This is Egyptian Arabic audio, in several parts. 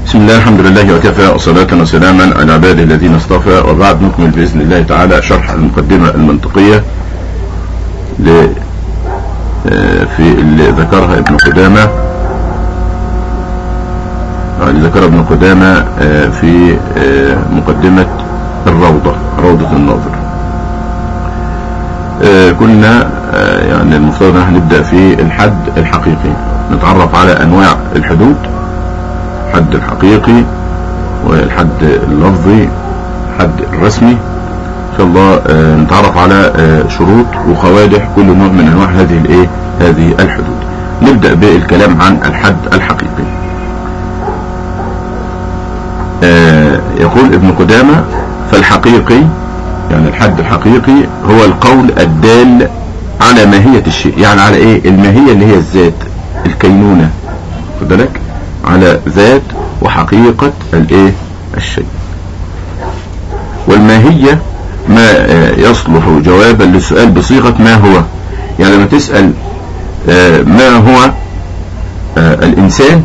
بسم الله الحمد لله وكفى وصلاة وسلاما على عباده الذين اصطفى وبعد نكمل بإذن الله تعالى شرح المقدمة المنطقية ل في اللي ذكرها ابن قدامة اللي ذكرها ابن قدامة في مقدمة الروضة روضة الناظر كنا يعني المفترض ان هنبدأ في الحد الحقيقي نتعرف على انواع الحدود الحد الحقيقي والحد اللفظي الحد الرسمي ان شاء الله نتعرف على شروط وخوادح كل نوع من انواع هذه الايه هذه الحدود نبدأ بالكلام عن الحد الحقيقي يقول ابن قدامة فالحقيقي يعني الحد الحقيقي هو القول الدال على ماهية الشيء يعني على ايه الماهية اللي هي الذات الكينونة خد بالك على ذات وحقيقة الايه الشيء والماهية ما يصلح جوابا للسؤال بصيغة ما هو يعني لما تسأل ما هو الانسان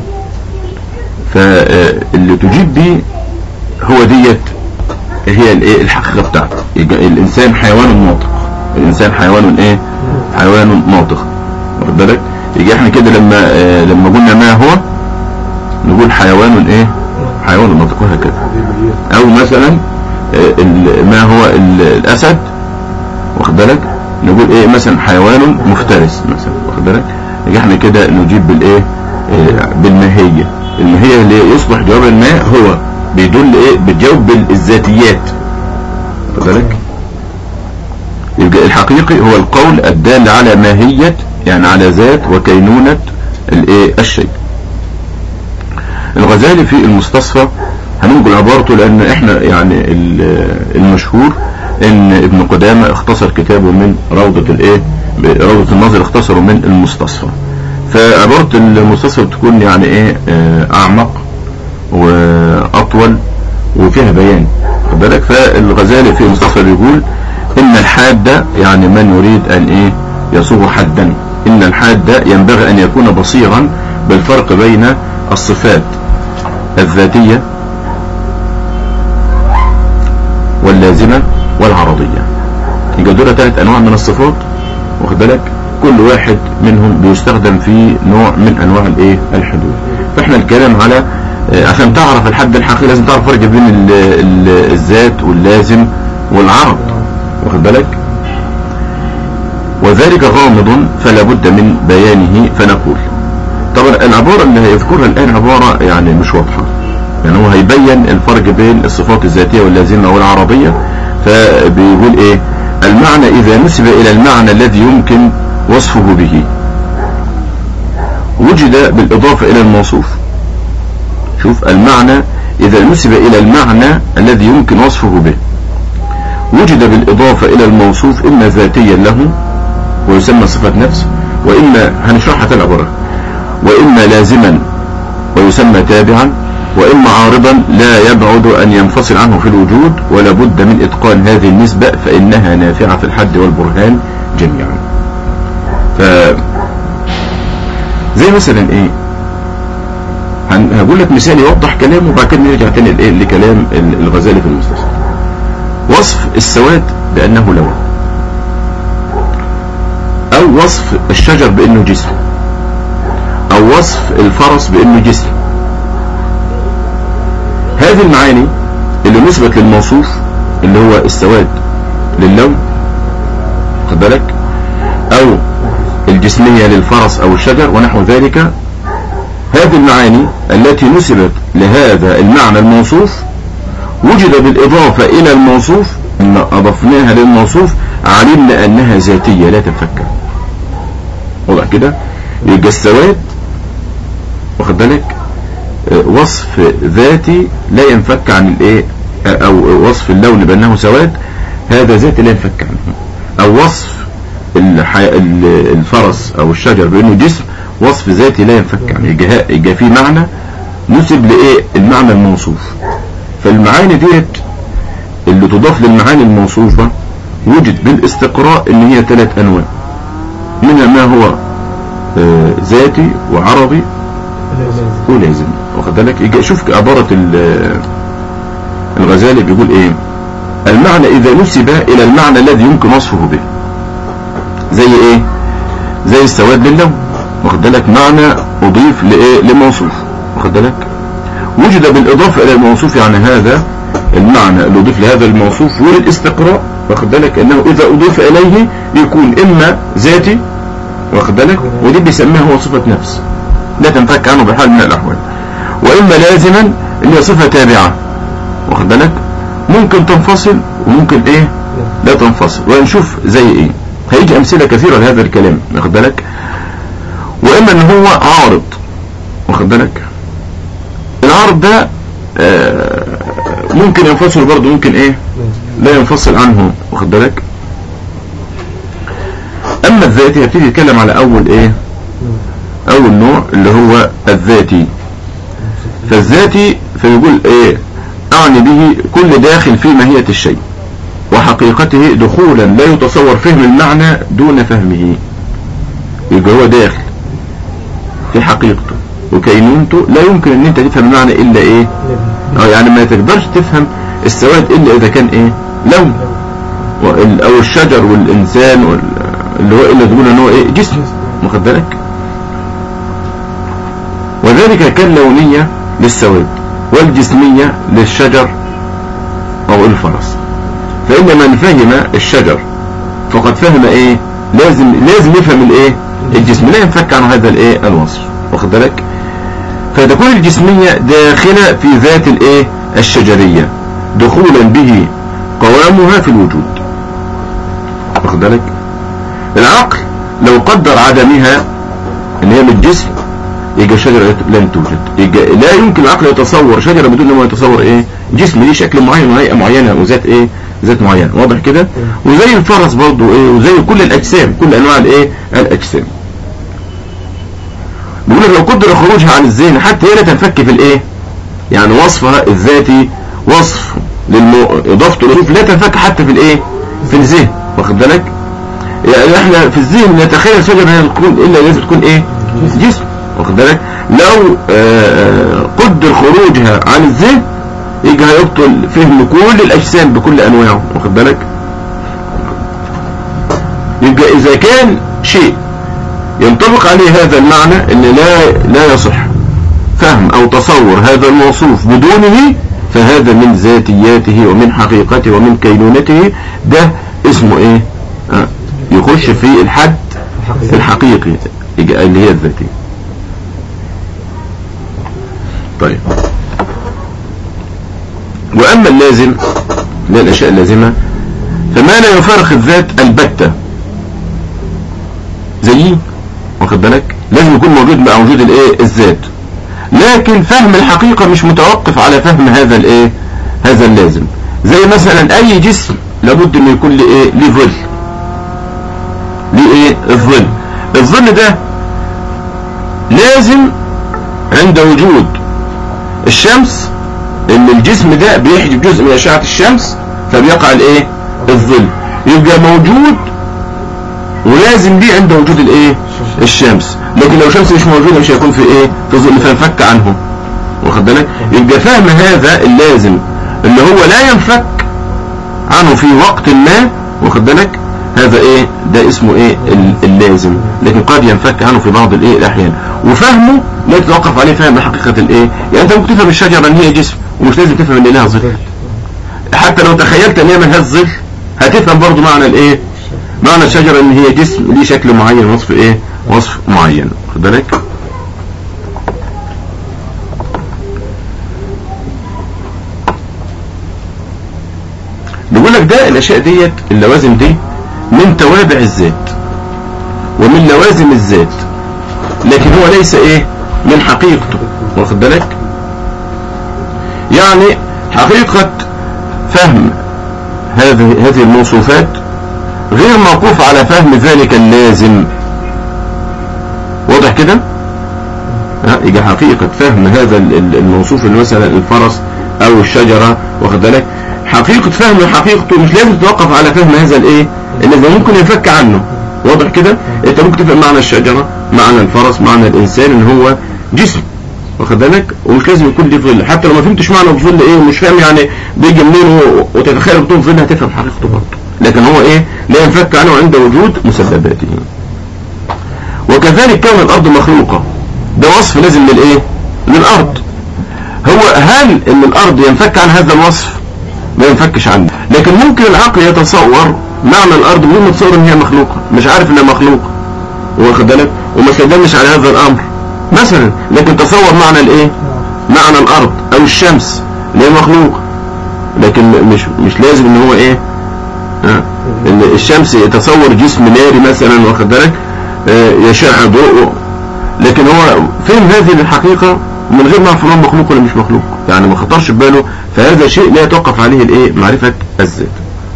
فاللي تجيب به هو ديت هي الايه الحقيقة بتاعته الانسان حيوان ناطق الانسان حيوان ايه حيوان ناطق واخد بالك يجي احنا كده لما اه لما قلنا ما هو نقول حيوان ايه حيوان ناطق وهكذا او مثلا اه ما هو الاسد واخد بالك نقول ايه مثلا حيوان مفترس مثلا واخد بالك يجي احنا كده نجيب بالايه اه بالماهيه الماهيه اللي يصلح جواب ما هو بيدل ايه بتجاوب بالذاتيات واخد بالك يبقى الحقيقي هو القول الدال على ماهية يعني على ذات وكينونة الايه الشيء الغزالي في المستصفى هننقل عبارته لان احنا يعني المشهور ان ابن قدامة اختصر كتابه من روضة الايه روضة النظر اختصره من المستصفى فعبارة المستصفى بتكون يعني ايه اعمق واطول وفيها بيان خد بالك فالغزالي في المستصفى بيقول ان الحاد يعني من يريد ان ايه يصوغ حدا ان الحاد ينبغي ان يكون بصيرا بالفرق بين الصفات الذاتية واللازمة والعرضية يبقى دول ثلاث انواع من الصفات واخد بالك كل واحد منهم بيستخدم في نوع من انواع الايه الحدود فاحنا الكلام على عشان تعرف الحد الحقيقي لازم تعرف فرق بين ال ال الذات واللازم والعرض واخد بالك وذلك غامض فلا بد من بيانه فنقول طبعا العبارة اللي هيذكرها الآن عبارة يعني مش واضحة يعني هو هيبين الفرق بين الصفات الذاتية واللازمة والعرضية فبيقول ايه المعنى إذا نسب إلى المعنى الذي يمكن وصفه به وجد بالإضافة إلى الموصوف شوف المعنى إذا نسب إلى المعنى الذي يمكن وصفه به وجد بالإضافة إلى الموصوف إما ذاتيا له ويسمى صفة نفس وإما هنشرحها العبارة وإما لازما ويسمى تابعا وإما عارضا لا يبعد أن ينفصل عنه في الوجود ولا بد من إتقان هذه النسبة فإنها نافعة في الحد والبرهان جميعا ف زي مثلا إيه هقول لك مثال يوضح كلامه وبعد كده نرجع تاني لإيه لكلام الغزالي في المستصفى وصف السواد بأنه لون أو وصف الشجر بأنه جسم أو وصف الفرس بأنه جسم هذه المعاني اللي نسبت للموصوف اللي هو السواد للون خد بالك أو الجسمية للفرس أو الشجر ونحو ذلك هذه المعاني التي نسبت لهذا المعنى الموصوف وجد بالإضافة إلى الموصوف إن أضفناها للموصوف علمنا أنها ذاتية لا تنفك واضح كده يبقى السواد واخد بالك وصف ذاتي لا ينفك عن الايه او وصف اللون بانه سواد هذا ذاتي لا ينفك عنه او وصف الفرس او الشجر بانه جسم وصف ذاتي لا ينفك عنه يبقى في معنى نسب لايه المعنى الموصوف فالمعاني ديت اللي تضاف للمعاني الموصوفة وجد بالاستقراء ان هي ثلاث انواع منها ما هو ذاتي وعرضي ولازم واخد بالك يجي شوف عبارة ال- الغزالي بيقول ايه المعنى اذا نسب الى المعنى الذي يمكن وصفه به زي ايه زي السواد للون واخد بالك معنى اضيف لايه لموصوف واخد بالك وجد بالاضافه الى الموصوف يعني هذا المعنى اللي اضيف لهذا الموصوف وللاستقراء واخد بالك انه اذا اضيف اليه يكون اما ذاتي واخد بالك ودي بيسميها هو صفه نفس لا تنفك عنه بحال من الاحوال واما لازما اللي هي صفه تابعه واخد بالك ممكن تنفصل وممكن ايه لا تنفصل ونشوف زي ايه هيجي امثله كثيره لهذا الكلام واخد بالك واما ان هو عارض واخد بالك العارض ده آه، ممكن ينفصل برضه ممكن ايه لا ينفصل عنه واخد بالك اما الذاتي هبتدي يتكلم على اول ايه اول نوع اللي هو الذاتي فالذاتي فيقول ايه اعني به كل داخل في ماهية الشيء وحقيقته دخولا لا يتصور فهم المعنى دون فهمه يبقى هو داخل في حقيقته وكينونته لا يمكن ان انت تفهم المعنى الا ايه اه يعني ما تقدرش تفهم السواد الا اذا كان ايه لون وال- او الشجر والانسان وال- اللي هو الا تقول ان هو ايه جسم واخد بالك وذلك كاللونية للسواد والجسمية للشجر او الفرس فإن من فهم الشجر فقد فهم ايه لازم لازم يفهم الايه الجسم لا ينفك عن هذا الايه الوصف واخد بالك فتكون الجسمية داخلة في ذات الايه الشجرية دخولا به قوامها في الوجود واخد بالك العقل لو قدر عدمها ان هي من الجسم يبقى الشجرة لن توجد يبقى لا يمكن العقل يتصور شجرة بدون ما يتصور ايه جسم ليه شكل معين وهيئة معينة وذات ايه ذات معينة واضح كده وزي الفرس برضو ايه وزي كل الاجسام كل انواع الايه الاجسام بيقول لك لو قدر خروجها عن الذهن حتى هي لا تنفك في الايه يعني وصفها الذاتي وصف للمو... اضافته للوصف لا تنفك حتى في الايه في الذهن واخد بالك يعني احنا في الذهن نتخيل شجرة هي تكون الا لازم تكون ايه جسم واخد بالك لو آه، قدر خروجها عن الذهن يجي هيبطل فهم كل الاجسام بكل انواعه واخد بالك يبقى اذا كان شيء ينطبق عليه هذا المعنى ان لا لا يصح فهم او تصور هذا الموصوف بدونه فهذا من ذاتياته ومن حقيقته ومن كينونته ده اسمه ايه آه، يخش في الحد الحقيقي يجي- اللي هي الذاتي طيب واما اللازم اللي هي الاشياء اللازمه فما لا يفارق الذات البتة زي واخد بالك لازم يكون موجود مع وجود الايه الذات لكن فهم الحقيقة مش متوقف على فهم هذا الايه هذا اللازم زي مثلا اي جسم لابد انه يكون له ايه ليه ظل ليه ايه الظل الظل ده لازم عند وجود الشمس ان الجسم ده بيحجب جزء من اشعة الشمس فبيقع الايه الظل يبقى موجود ولازم ليه عند وجود الايه الشمس لكن لو الشمس مش موجوده مش هيكون في ايه في ظل فينفك عنه واخد بالك يبقى فهم هذا اللازم اللي هو لا ينفك عنه في وقت ما واخد بالك هذا ايه ده اسمه ايه ال- اللازم لكن قد ينفك عنه في بعض الايه الاحيان وفهمه لا يتوقف عليه فهم حقيقة الايه يعني انت ممكن تفهم الشجرة ان هي جسم ومش لازم تفهم ان لها ظل حتى لو تخيلت ان هي ملهاش ظل هتفهم برضو معنى الايه معنى الشجرة ان هي جسم ليه شكل معين وصف ايه وصف معين خد بالك بيقول لك ده الاشياء ديت اللوازم دي من توابع الذات ومن لوازم الذات لكن هو ليس ايه من حقيقته واخد بالك يعني حقيقة فهم هذه هذه الموصوفات غير موقوف على فهم ذلك اللازم واضح كده ها، يبقى حقيقة فهم هذا ال- ال- الموصوف اللي مثلا الفرس او الشجرة واخد بالك حقيقة فهم حقيقته مش لازم تتوقف على فهم هذا الايه اللي ممكن ينفك عنه واضح كده انت ممكن تفهم معنى الشجرة معنى الفرس معنى الانسان ان هو جسم واخد بالك ومش لازم يكون ليه ظل حتى لو ما فهمتش معنى الظل ايه ومش فاهم يعني بيجي منين و- وتتخيل بطول ظل هتفهم حقيقته برضه لكن هو ايه لا ينفك عنه عند وجود مسبباته وكذلك كون الارض مخلوقه ده وصف لازم للايه للارض هو هل ان الارض ينفك عن هذا الوصف ما ينفكش عنه لكن ممكن العقل يتصور معنى الارض بدون ما يتصور ان هي مخلوقه مش عارف انها مخلوقه واخد بالك وما استدلش على هذا الامر مثلا لكن تصور معنى الايه معنى الارض او الشمس اللي هي مخلوقه لكن م- مش مش لازم ان هو ايه ها ان الشمس يتصور جسم ناري مثلا واخد بالك آه، يشع ضوءه لكن هو فهم هذه الحقيقة من غير ما يعرف إن هو مخلوق ولا مش مخلوق يعني ما خطرش بباله فهذا شيء لا يتوقف عليه الايه معرفة الذات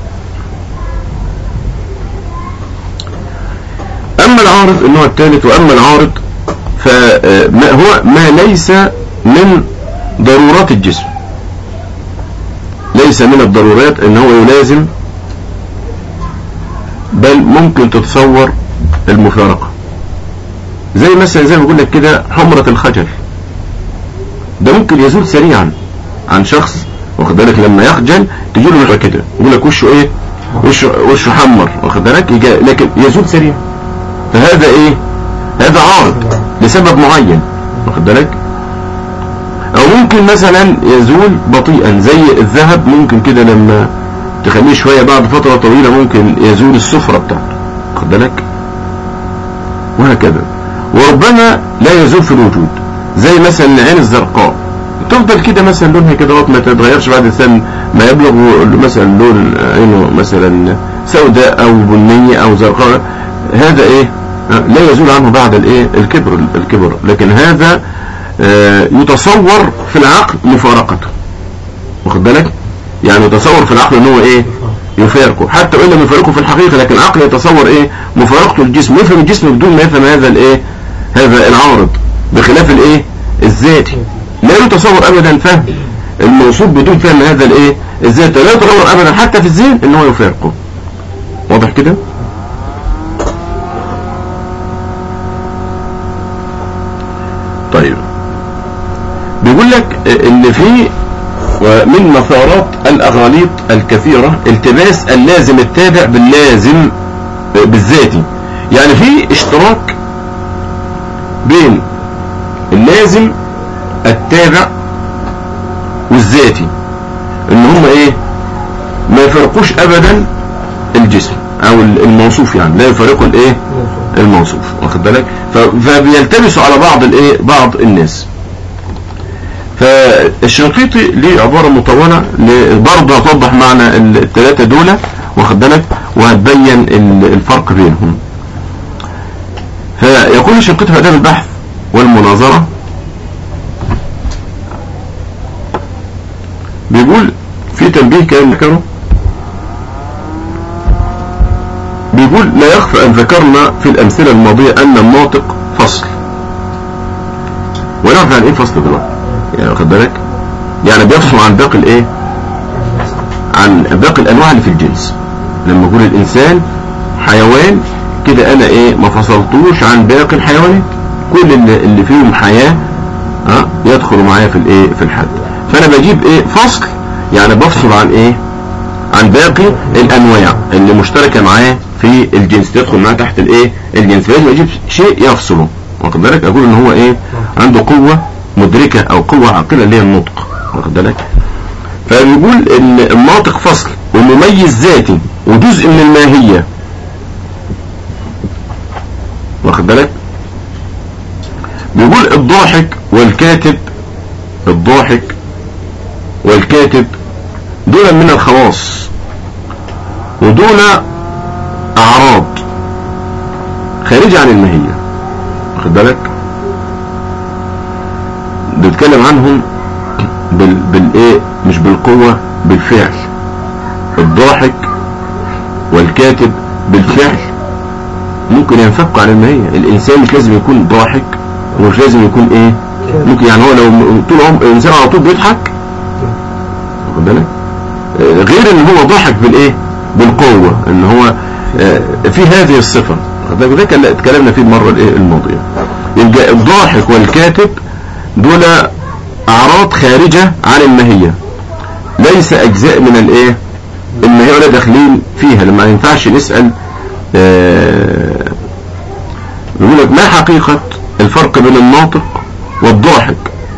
اما العارض النوع الثالث واما العارض فما هو ما ليس من ضرورات الجسم ليس من الضرورات ان هو يلازم بل ممكن تتصور المفارقة زي مثلا زي ما بقول لك كده حمرة الخجل ده ممكن يزول سريعا عن شخص واخد بالك لما يخجل تجي له كده يقول لك وشه ايه وشه وشه حمر واخد بالك يجي- لكن يزول سريعا فهذا ايه هذا عارض لسبب معين واخد بالك او ممكن مثلا يزول بطيئا زي الذهب ممكن كده لما تخليه شوية بعد فترة طويلة ممكن يزول الصفرة بتاعته واخد بالك وهكذا وربما لا يزول في الوجود زي مثلا العين الزرقاء تفضل كده مثلا لونها كده لغاية ما تتغيرش بعد سن ما يبلغ مثلا لون عينه مثلا سوداء او بنية او زرقاء هذا ايه لا يزول عنه بعد الايه الكبر الكبر لكن هذا آه، يتصور في العقل مفارقته واخد بالك يعني يتصور في العقل ان هو ايه يفارقه حتى وان لم يفارقه في الحقيقه لكن العقل يتصور ايه مفارقته للجسم يفهم الجسم بدون ما يفهم هذا الايه هذا العارض بخلاف الايه الذاتي لا يتصور ابدا فهم الموصوف بدون فهم هذا الايه الذات لا يتصور ابدا حتى في الذهن ان هو يفارقه واضح كده طيب بيقول لك ان في ومن مثارات الاغاليط الكثيرة التباس اللازم التابع باللازم بالذاتي يعني في اشتراك بين اللازم التابع والذاتي ان هم ايه ما يفرقوش ابدا الجسم او الموصوف يعني لا يفرقوا الايه الموصوف واخد بالك ف- فبيلتبسوا على بعض الايه بعض الناس فالشنقيطي ليه عبارة مطولة ل- برضه هتوضح معنى الثلاثة دول واخد بالك وهتبين ال- الفرق بينهم فيقول الشنقيطي في آداب البحث والمناظرة بيقول في تنبيه كان ذكره بيقول لا يخفى أن ذكرنا في الأمثلة الماضية أن الناطق فصل ونعرف عن إيه فصل دلوقتي يعني واخد بالك يعني بيفصل عن باقي الإيه عن باقي الأنواع اللي في الجنس لما يقول الإنسان حيوان كده أنا إيه ما فصلتوش عن باقي الحيوانات كل اللي, اللي فيهم حياة ها يدخل معايا في الإيه في الحد فأنا بجيب إيه فصل يعني بفصل عن إيه عن باقي الانواع اللي مشتركه معاه في الجنس تدخل معاه تحت الايه الجنس لازم اجيب شيء يفصله واخد بالك اقول ان هو ايه عنده قوه مدركه او قوه عاقله اللي هي النطق واخد بالك فبيقول ان الناطق فصل ومميز ذاتي وجزء من الماهيه واخد بالك بيقول الضاحك والكاتب الضاحك والكاتب دول من الخواص ودول أعراض خارجة عن الماهية واخد بالك بيتكلم عنهم بال... بالايه مش بالقوة بالفعل الضاحك والكاتب بالفعل ممكن ينفك عن الماهية الإنسان مش لازم يكون ضاحك ومش لازم يكون ايه ممكن يعني هو لو م- طول عمر الإنسان على طول بيضحك واخد بالك آه، غير ان هو ضحك بالايه بالقوة ان هو آه، في هذه الصفة واخد بالك؟ وده كان اتكلمنا فيه المرة الايه الماضية يبقى الضاحك والكاتب دول اعراض خارجة عن الماهية ليس اجزاء من الايه الماهية ولا داخلين فيها لما ينفعش نسأل آه، يقول لك ما حقيقة الفرق بين الناطق والضاحك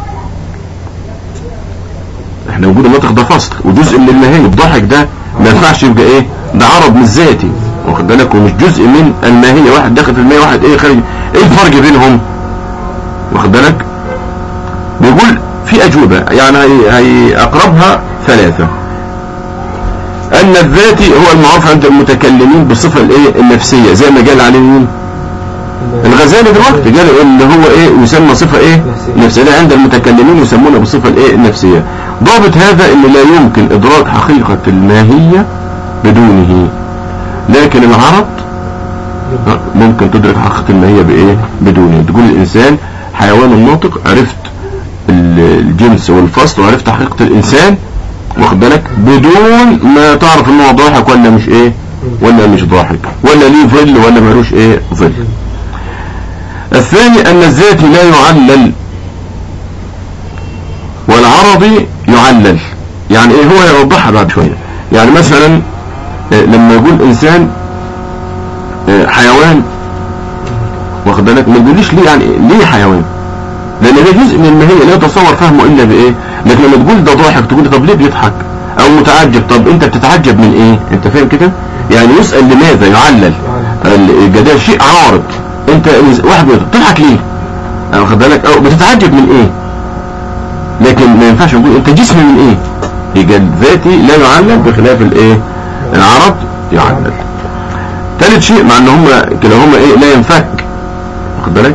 احنا وجود الناطق ده فصل وجزء من الماهية الضاحك ده ما ينفعش يبقى ايه ده عرض مش ذاتي واخد بالك ومش جزء من الماهية واحد داخل في الماهية واحد ايه خارج ايه الفرق بينهم واخد بالك بيقول في اجوبة يعني هي, هي اقربها ثلاثة ان الذاتي هو المعروف عند المتكلمين بالصفة الايه النفسية زي ما قال عليه مين الغزالي دلوقتي قال ان هو ايه يسمى صفة ايه نفسية لا عند المتكلمين يسمونها بالصفة الايه النفسية ضابط هذا ان لا يمكن ادراك حقيقة الماهية بدونه لكن العرض ممكن تدرك حقيقة الماهية بايه بدونه تقول الانسان حيوان ناطق عرفت الجنس والفصل وعرفت حقيقة الانسان واخد بالك بدون ما تعرف ان هو ضاحك ولا مش ايه ولا مش ضاحك ولا ليه ظل ولا ملوش ايه ظل الثاني ان الذاتي لا يعلل والعرضي يعلل يعني ايه هو يوضحها بعد شوية يعني مثلا لما يقول انسان حيوان واخد بالك ما تقوليش ليه يعني ليه حيوان لان ده جزء من الماهيه لا يتصور فهمه الا بايه لكن لما تقول ده ضاحك تقول طب ليه بيضحك او متعجب طب انت بتتعجب من ايه انت فاهم كده يعني يسال لماذا يعلل ده شيء عارض انت واحد بيضحك تضحك ليه واخد بالك او بتتعجب من ايه لكن ما ينفعش نقول انت جسم من ايه يبقى الذاتي لا يعلل بخلاف الايه العرض يعلل ثالث شيء مع ان هم كلاهما ايه لا ينفك واخد بالك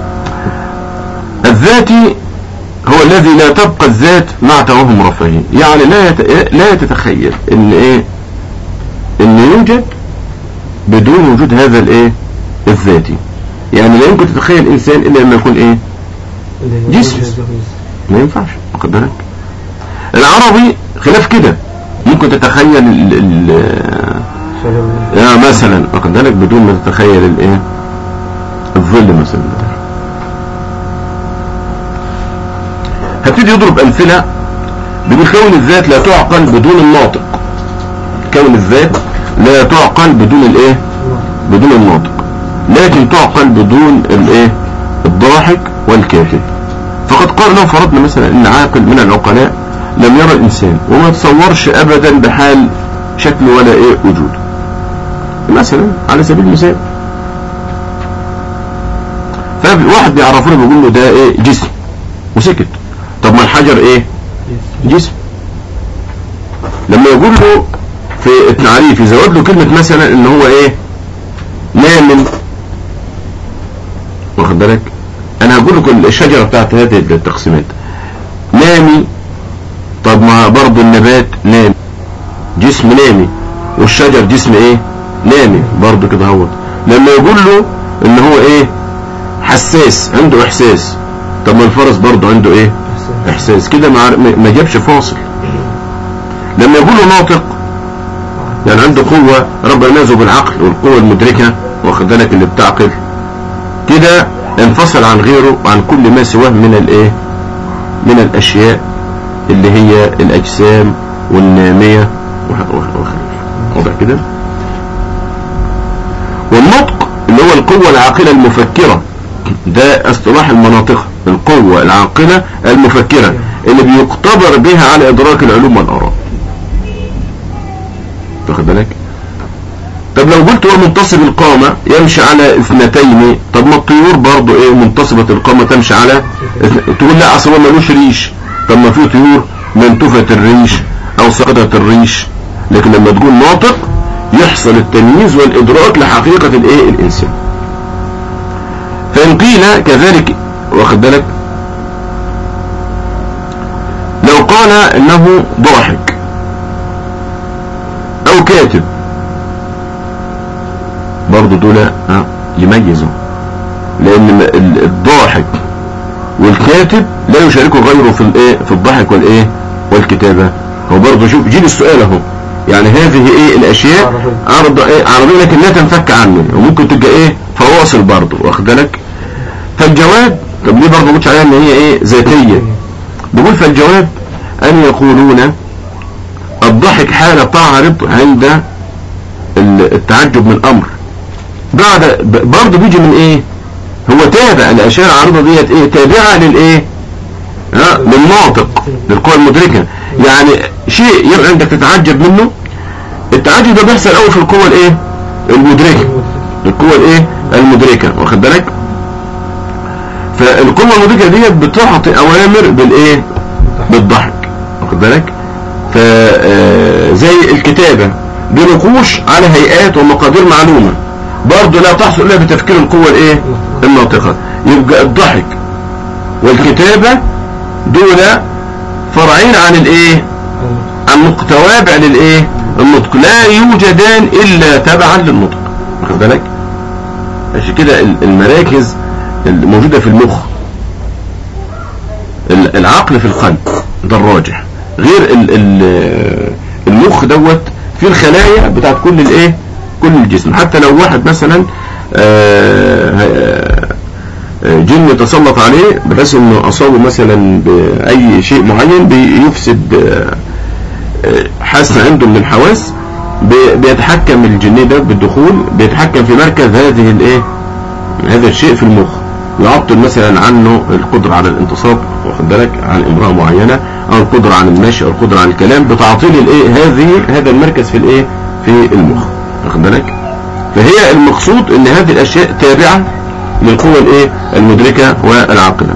الذاتي هو الذي لا تبقى الذات مع توهم رفعه يعني لا يت... لا تتخيل ان ايه ان يوجد بدون وجود هذا الايه الذاتي يعني لا يمكن تتخيل انسان الا لما يكون ايه جسم ما ينفعش واخد بالك العربي خلاف كده ممكن تتخيل ال ال يا مثلا واخد بالك بدون ما تتخيل الايه الظل مثلا هبتدي يضرب امثله بيقول كون الذات لا تعقل بدون الناطق كون الذات لا تعقل بدون الايه بدون الناطق لكن تعقل بدون الايه الضاحك والكاتب فقد قال لو فرضنا مثلا ان عاقل من العقلاء لم يرى الانسان وما تصورش ابدا بحال شكل ولا ايه وجود مثلا على سبيل المثال فواحد بيعرفونه بيقول له ده ايه جسم وسكت طب ما الحجر ايه جسم لما يقول له في التعريف يزود له كلمة مثلا ان هو ايه نام واخد بالك انا هقول لكم الشجرة بتاعت هذه التقسيمات نامي طب ما برضه النبات نامي جسم نامي والشجر جسم ايه نامي برضه كده هو لما يقول له ان هو ايه حساس عنده احساس طب ما الفرس برضه عنده ايه احساس كده ما جابش فاصل لما يقول له ناطق يعني عنده قوة ربنا نازه بالعقل والقوة المدركة واخد بالك اللي بتعقل كده انفصل عن غيره وعن كل ما سواه من الايه من الاشياء اللي هي الاجسام والنامية واضح كده والنطق اللي هو القوة العاقلة المفكرة ده اصطلاح المناطق القوة العاقلة المفكرة اللي بيقتبر بها على ادراك العلوم والاراء واخد بالك طب لو قلت هو منتصب القامة يمشي على اثنتين طب ما الطيور برضو ايه منتصبة القامة تمشي على تقول لا اصل هو ملوش ريش طب ما في طيور منتوفة الريش او سقطت الريش لكن لما تقول ناطق يحصل التمييز والادراك لحقيقة الايه الانسان فان قيل كذلك واخد بالك لو قال انه ضاحك او كاتب برضو دول يميزوا لان الضاحك والكاتب لا يشاركه غيره في الايه في الضحك والايه والكتابة هو برضو شوف جيب السؤال اهو يعني هذه ايه الاشياء عرض ايه عرضية لكن لا تنفك عنه وممكن تبقى ايه فواصل برضو واخد بالك فالجواب طب ليه برضه ما قلتش عليها ان هي ايه ذاتيه بقول فالجواب ان يقولون الضحك حالة تعرض عند ال- التعجب من امر بعد ب- برضه بيجي من ايه هو تابع الاشياء العارضه ديت ايه تابعه للايه ها للناطق للقوى المدركه يعني شيء يبقى انت تتعجب منه التعجب ده بيحصل قوي في القوى الايه المدركه القوى الايه المدركه واخد بالك فالقوة المدركة ديت بتعطي اوامر بالايه بالضحك واخد بالك ف آه، زي الكتابة بنقوش على هيئات ومقادير معلومة برضه لا تحصل الا بتفكير القوة الايه الناطقة يبقى الضحك والكتابة دول فرعين عن الايه عن توابع للايه النطق لا يوجدان الا تبعا للنطق واخد بالك عشان كده ال- المراكز الموجودة في المخ ال- العقل في القلب ده الراجح غير ال- ال- المخ دوت في الخلايا بتاعت كل الايه كل الجسم حتى لو واحد مثلا آه، آه، جن تسلط عليه بحيث انه اصابه مثلا باي شيء معين بيفسد آه، آه، حاسه عنده من الحواس بي- بيتحكم الجن ده بالدخول بيتحكم في مركز هذه الايه هذا الشيء في المخ يعطل مثلا عنه القدرة على الانتصاب واخد بالك عن امرأة معينة او القدرة عن المشي او القدرة عن الكلام بتعطيل الايه هذه هذا المركز في الايه في المخ واخد بالك فهي المقصود ان هذه الاشياء تابعة للقوة الايه المدركة والعاقلة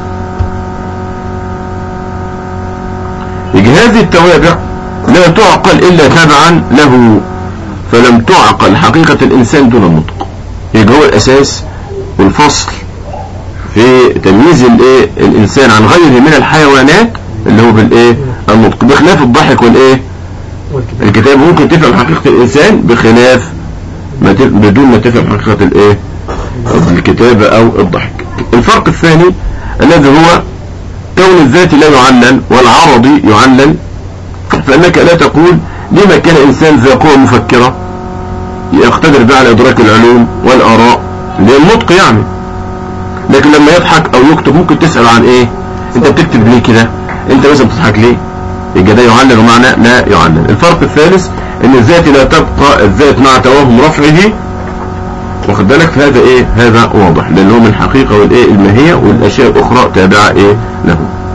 يجي هذه التوابع لا تعقل الا تبعا له فلم تعقل حقيقة الانسان دون النطق يبقى هو الاساس والفصل في تمييز الايه الانسان عن غيره من الحيوانات اللي هو بالايه النطق بخلاف الضحك والايه والكتاب الكتاب ممكن تفهم حقيقة الانسان بخلاف ما تف... بدون ما تفهم حقيقة الايه الكتابة او الضحك الفرق الثاني الذي هو كون الذات لا يعلل والعرضي يعلل فانك لا تقول لما كان انسان ذا قوة مفكرة يقتدر بها على ادراك العلوم والاراء للنطق يعني لكن لما يضحك او يكتب ممكن تسأل عن ايه انت بتكتب ليه كده انت مثلا بتضحك ليه يبقى ده يعلل ومعنى لا يعلل الفرق الثالث ان الذات لا تبقى الذات مع توهم رفعه واخد بالك فهذا ايه هذا واضح لان هو من حقيقة والايه الماهية والاشياء الاخرى تابعة ايه له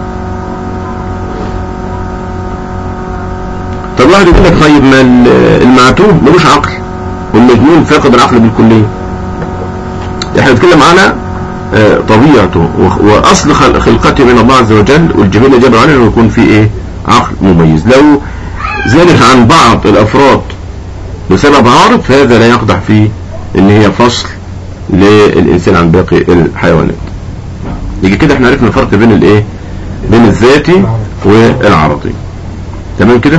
طب واحد يقول لك طيب ما ال- المعتوه ملوش عقل والمجنون فاقد العقل بالكلية احنا بنتكلم على آه، طبيعته وخ- واصل خل- خلقته من الله عز وجل والجبال جبل عليه انه يكون فيه ايه عقل مميز لو زادت عن بعض الافراد بسبب عارض فهذا لا يقدح فيه ان هي فصل للانسان عن باقي الحيوانات يجي كده احنا عرفنا الفرق بين الايه بين الذاتي والعرضي تمام كده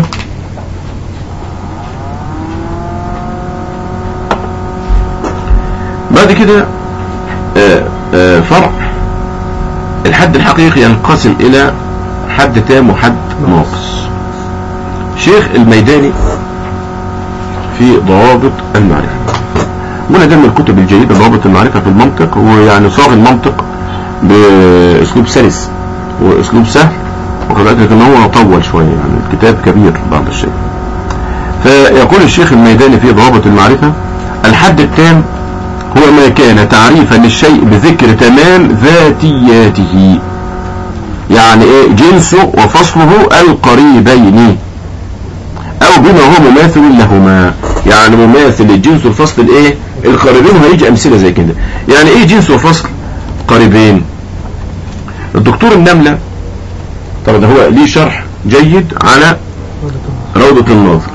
بعد كده آه، آه، فرع الحد الحقيقي ينقسم الى حد تام وحد ناقص شيخ الميداني في ضوابط المعرفة ولا ده من الكتب الجيدة ضوابط المعرفة في المنطق ويعني صاغ المنطق باسلوب سلس واسلوب سهل وكذلك لكن هو طول شوية يعني الكتاب كبير بعض الشيء فيقول الشيخ الميداني في ضوابط المعرفة الحد التام هو ما كان تعريفا للشيء بذكر تمام ذاتياته يعني ايه جنسه وفصله القريبين او بما هو مماثل لهما يعني مماثل للجنس والفصل الايه القريبين وهيجي امثله زي كده يعني ايه جنس وفصل قريبين الدكتور النملة طبعا ده هو ليه شرح جيد على روضة الناظر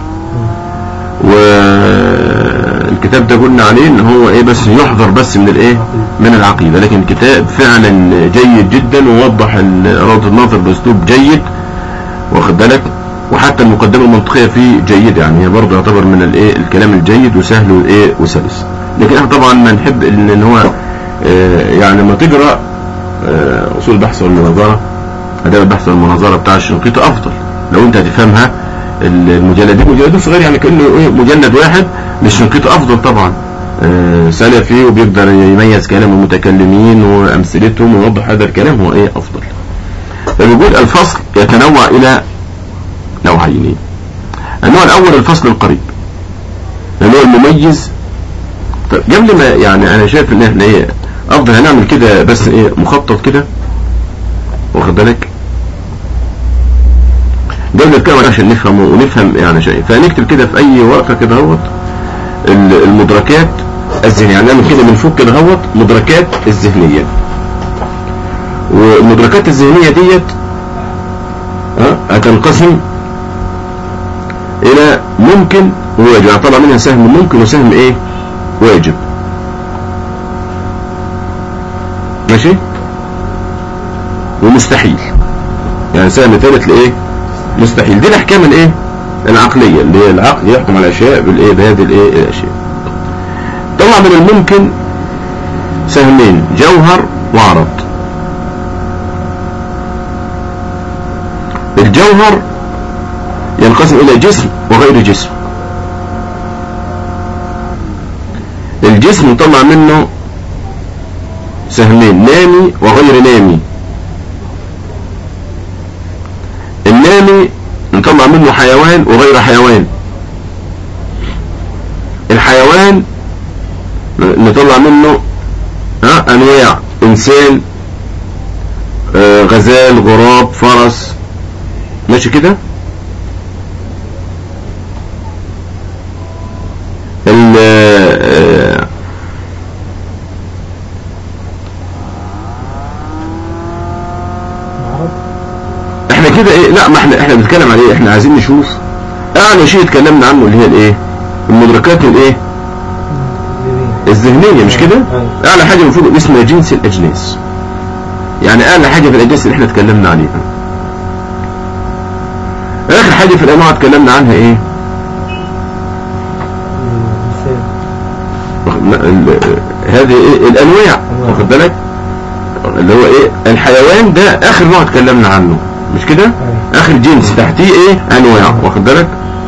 والكتاب ده قلنا عليه ان هو ايه بس يحذر بس من الايه من العقيدة لكن الكتاب فعلا جيد جدا ووضح ال- روضة الناظر باسلوب جيد واخد بالك وحتى المقدمة المنطقية فيه جيدة يعني هي برضه يعتبر من الايه الكلام الجيد وسهل والايه وسلس لكن احنا طبعا ما نحب ان إن هو آه، يعني ما تقرا آه، اصول البحث والمناظرة اداب البحث والمناظرة بتاع الشنقيطي افضل لو انت هتفهمها المجلدين مجلدين صغير يعني كانه ايه مجلد واحد للشنقيطي افضل طبعا آه، سلفي وبيقدر يميز كلام المتكلمين وامثلتهم ويوضح هذا الكلام هو ايه افضل فبيقول الفصل يتنوع الى نوعين النوع الاول الفصل القريب اللي هو المميز طيب قبل ما يعني انا شايف ان احنا ايه افضل هنعمل كده بس ايه مخطط كده واخد بالك قبل الكاميرا عشان نفهمه ونفهم يعني شيء فنكتب كده في اي ورقه كده اهوت ال- المدركات الذهنيه يعني نعمل كده من فوق كده اهوت مدركات الذهنيه والمدركات الذهنيه ديت ها، هتنقسم الى ممكن وواجب يعني طلع منها سهم ممكن وسهم ايه واجب ماشي ومستحيل يعني سهم ثالث لايه مستحيل دي الاحكام الايه العقليه اللي هي العقل يحكم على الاشياء بالايه بهذه الايه الاشياء طلع من الممكن سهمين جوهر وعرض الجوهر ينقسم الى جسم وغير جسم الجسم نطلع منه سهمين نامي وغير نامي النامي نطلع منه حيوان وغير حيوان الحيوان نطلع منه ها انواع انسان آه غزال غراب فرس ماشي كده ال آه، العرب احنا كده ايه لا ما احنا احنا بنتكلم على ايه احنا عايزين نشوف اعلى شيء اتكلمنا عنه اللي هي الايه المدركات الايه الذهنية الذهنيه مش كده أيوة. اعلى حاجه المفروض اسمها جنس الاجناس يعني اعلى حاجه في الاجناس اللي احنا اتكلمنا عليها اخر حاجه في الانواع اتكلمنا عنها ايه المثال واخد- ال- هذه ايه الانواع واخد بالك اللي هو ايه الحيوان ده اخر نوع اتكلمنا عنه مش كده أيوة. اخر جنس تحتيه ايه انواع واخد بالك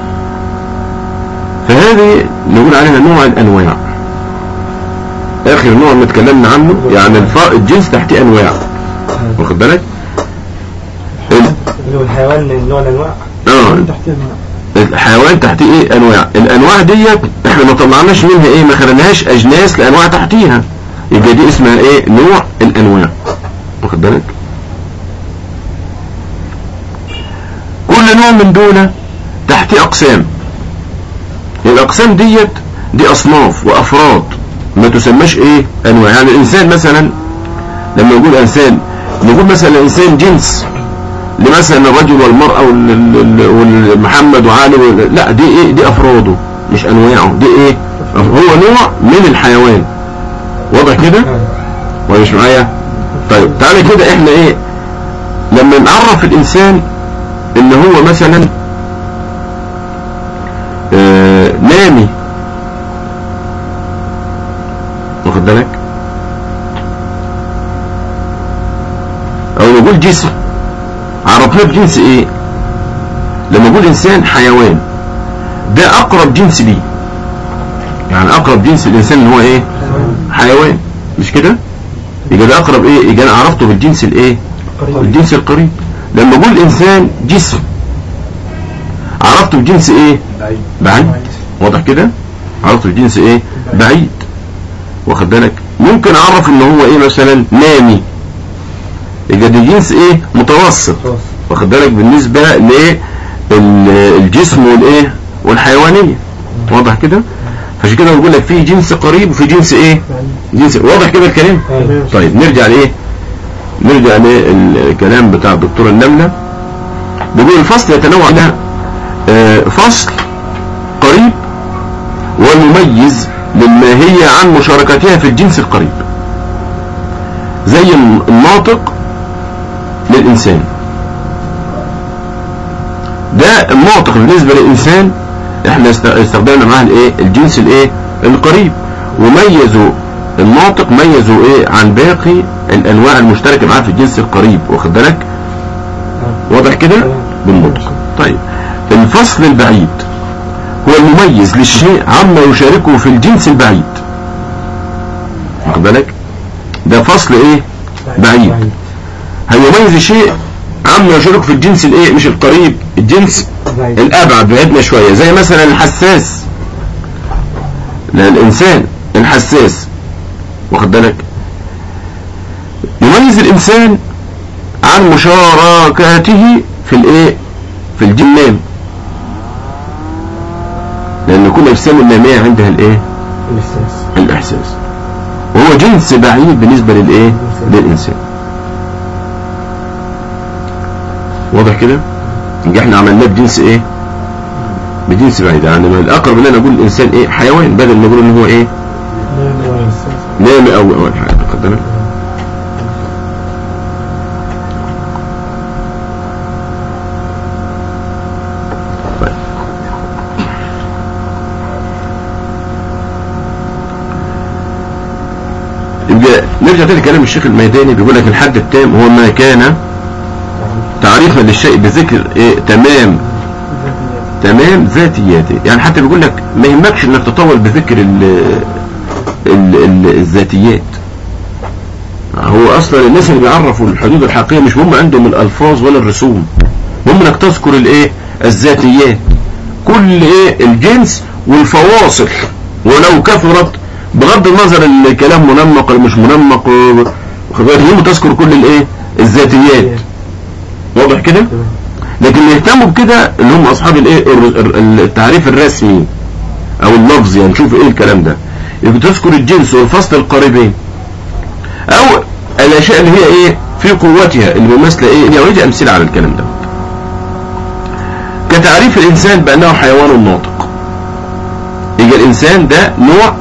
فهذه نقول عليها نوع الانواع اخر نوع اللي اتكلمنا عنه يعني الف... الجنس تحتيه انواع أيوة. واخد بالك ال... اللي هو الحيوان من نوع الانواع اه تحتيه انواع الحيوان تحتيه ايه انواع الانواع ديت احنا ما طلعناش منها ايه ما خليناهاش اجناس لانواع تحتيها يبقى دي اسمها ايه نوع الانواع واخد بالك كل نوع من دول تحتيه اقسام الاقسام ديت دي اصناف وافراد ما تسماش ايه انواع يعني الانسان مثلا لما نقول انسان نقول مثلا الانسان جنس لمثلا الرجل والمرأة وال- وال- والمحمد وعلي وال- لا دي ايه دي افراده مش انواعه دي ايه هو نوع من الحيوان واضح كده أيوة. ولا مش معايا طيب تعالى كده احنا ايه لما نعرف الانسان ان هو مثلا آه نامي واخد بالك او نقول جسم عرفناه بجنس ايه لما نقول انسان حيوان ده اقرب جنس ليه يعني اقرب جنس الانسان اللي هو ايه حيوان مش كده يبقى ده اقرب ايه يبقى انا عرفته بالجنس الايه قريب. الجنس القريب لما اقول انسان جسم عرفته بجنس ايه بعيد بعيد واضح كده عرفته بجنس ايه بعيد واخد بالك ممكن اعرف ان هو ايه مثلا نامي يبقى ده جنس ايه متوسط خلاص واخد بالك بالنسبة للجسم والايه والحيوانية واضح كده عشان كده بقول لك في جنس قريب وفي جنس ايه جنس واضح كده الكلام أيوة. طيب نرجع لايه نرجع للكلام بتاع الدكتور النملة بيقول الفصل يتنوع الى آه، فصل قريب ومميز للماهية عن مشاركتها في الجنس القريب زي الناطق للإنسان ده الناطق بالنسبة للإنسان احنا است- استخدمنا معاه الايه الجنس الايه القريب وميزوا الناطق ميزوا ايه عن باقي الانواع المشتركة معاه في الجنس القريب واخد بالك واضح كده بالنطق طيب الفصل البعيد هو المميز للشيء عما يشاركه في الجنس البعيد واخد بالك ده فصل ايه بعيد هيميز الشيء عما يشارك في الجنس الايه مش القريب الجنس بعيد الابعد بعدنا شويه زي مثلا الحساس لا الانسان الحساس واخد بالك يميز الانسان عن مشاركته في الايه في الجنان لان كل اجسام الناميه عندها الايه الإحساس الاحساس وهو جنس بعيد بالنسبه للايه للانسان واضح كده يبقى احنا عملناه بجنس ايه بجنس بعيد يعني ما الاقرب ان انا اقول الانسان ايه حيوان بدل ما اقول ان هو ايه نامي او او حاجه واخد بالك طيب. يبقى نرجع تاني كلام الشيخ الميداني بيقول لك الحد التام هو ما كان تعريفا للشيء بذكر إيه تمام تمام ذاتياته يعني حتى بيقول لك ما يهمكش انك تطول بذكر ال ال ال الذاتيات هو اصلا الناس اللي بيعرفوا الحدود الحقيقيه مش هم عندهم الالفاظ ولا الرسوم هم انك تذكر الايه الذاتيات كل ايه الجنس والفواصل ولو كثرت بغض النظر الكلام منمق ولا مش منمق واخد بالك المهم تذكر كل الايه الذاتيات واضح كده لكن اللي يهتموا بكده اللي هم اصحاب الايه الر- الر- التعريف الرسمي او اللفظي يعني نشوف ايه الكلام ده يبقى تذكر الجنس والفصل القريبين او الاشياء اللي هي ايه في قوتها اللي مماثله ايه هي ودي امثله على الكلام ده كتعريف الانسان بانه حيوان ناطق يبقى الانسان ده نوع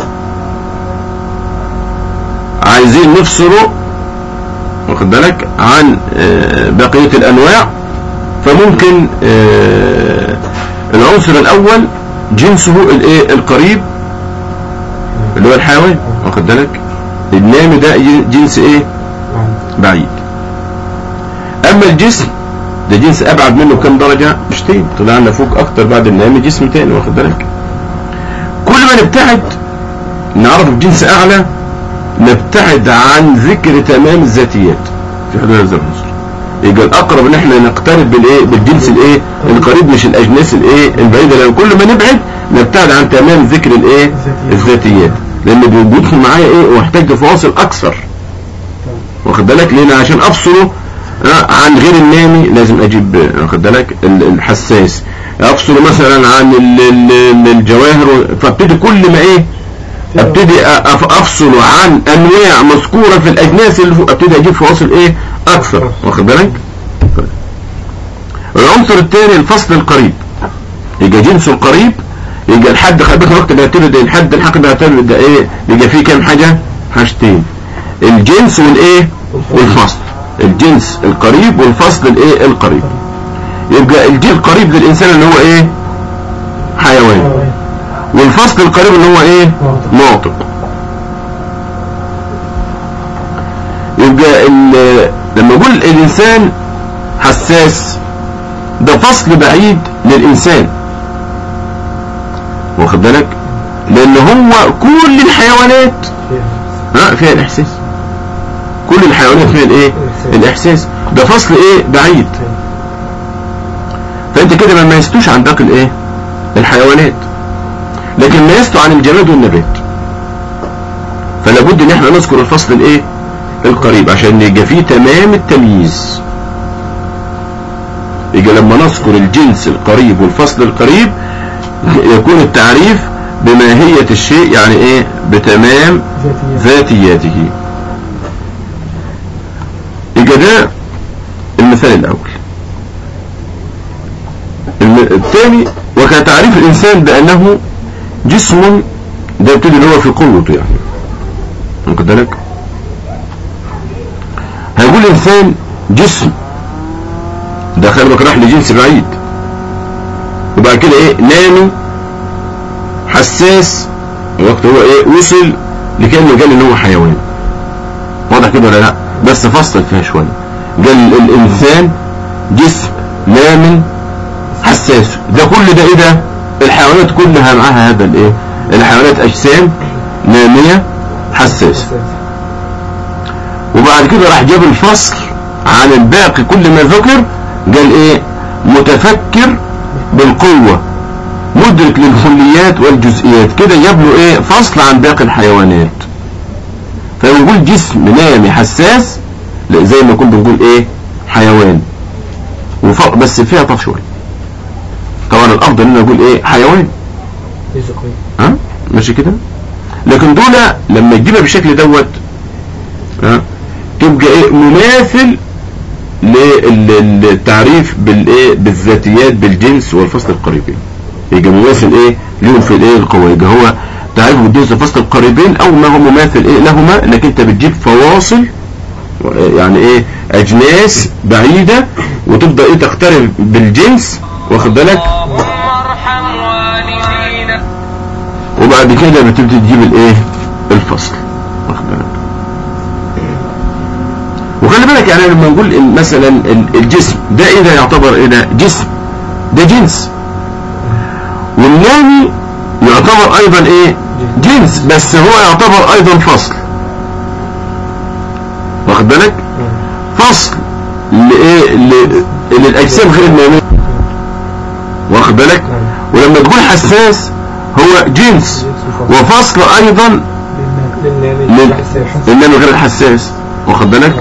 عايزين نفصله واخد بالك عن آه، بقية الأنواع فممكن آه، العنصر الأول جنسه الايه القريب اللي هو الحيوان واخد بالك النامي ده ي- جنس ايه بعيد أما الجسم ده جنس أبعد منه بكم درجة مشتين طلعنا فوق أكتر بعد النامي جسم تاني واخد بالك كل ما نبتعد نعرف بجنس أعلى نبتعد عن ذكر تمام الذاتيات في حدود هذا العنصر يبقى الاقرب ان احنا نقترب بالايه بالجنس الايه القريب مش الاجناس الايه البعيده لان كل ما نبعد نبتعد عن تمام ذكر الايه الذاتيات لان بيدخل معايا ايه واحتاج فواصل اكثر واخد بالك لان عشان افصله آه، عن غير النامي لازم اجيب آه، واخد بالك ال- الحساس افصله مثلا عن ال- ال- الجواهر فابتدي كل ما ايه ابتدي أف- افصل عن انواع مذكوره في الاجناس اللي فوق ابتدي اجيب فواصل ايه اكثر واخد بالك طيب. العنصر الثاني الفصل القريب يبقى جنس القريب يبقى الحد خلي بالك الوقت بيعتمد الحد الحق بيعتمد ده ايه يبقى فيه كام حاجه حاجتين الجنس والايه والفصل الجنس القريب والفصل الايه القريب يبقى الجنس القريب للانسان اللي هو ايه حيوان والفصل القريب اللي هو ايه ناطق يبقى ال- لما اقول الانسان حساس ده فصل بعيد للانسان واخد بالك لان هو كل الحيوانات ها فيها الاحساس كل الحيوانات فيها الايه الاحساس ده فصل ايه بعيد فانت كده ما ميزتوش عن باقي الايه الحيوانات لكن ميزته عن الجماد والنبات فلا بد ان احنا نذكر الفصل الايه القريب عشان يبقى فيه تمام التمييز يبقى لما نذكر الجنس القريب والفصل القريب يكون التعريف بماهية الشيء يعني ايه بتمام ذاتياته يبقى ده المثال الاول الم- الثاني وكان تعريف الانسان بانه جسم ده يبتدي اللي هو في قوته يعني واخد بالك هيقول الانسان جسم ده خلي بالك راح لجنس بعيد وبعد كده ايه نامي حساس وقت هو ايه وصل لكانه قال ان هو حيوان واضح كده ولا لا بس فصل فيها شويه قال الانسان جسم نام حساس ده كل ده ايه ده الحيوانات كلها معاها هذا الايه الحيوانات اجسام ناميه حساس وبعد كده راح جاب الفصل عن الباقي كل ما ذكر قال ايه متفكر بالقوة مدرك للكليات والجزئيات كده جاب له ايه فصل عن باقي الحيوانات فبنقول جسم نامي حساس لا زي ما كنا بنقول ايه حيوان وفرق بس فيها طف شويه طبعا الافضل ان نقول ايه حيوان ليس قوي ها ماشي كده لكن دول لما تجيبها بالشكل دوت ها تبقى ايه مماثل للتعريف بالايه بالذاتيات بالجنس والفصل القريبين يبقى مماثل ايه ليهم في الايه القوة يبقى هو تعريف بالجنس والفصل القريبين او ما هو مماثل ايه لهما انك انت بتجيب فواصل يعني ايه اجناس بعيدة وتبدأ ايه تقترب بالجنس واخد بالك اللهم ارحم والدينا وبعد كده بتبتدي تجيب الايه الفصل واخد بالك وخلي بالك يعني لما نقول ال- مثلا ال- الجسم ده ايه ده يعتبر ايه ده جسم ده جنس والنامي يعتبر ايضا ايه جنس بس هو يعتبر ايضا فصل واخد بالك فصل لايه ل- للاجسام غير النامية واخد بالك ولما تقول حساس هو جنس وفصل ايضا للنامي لل- الحساس للنامي غير الحساس واخد بالك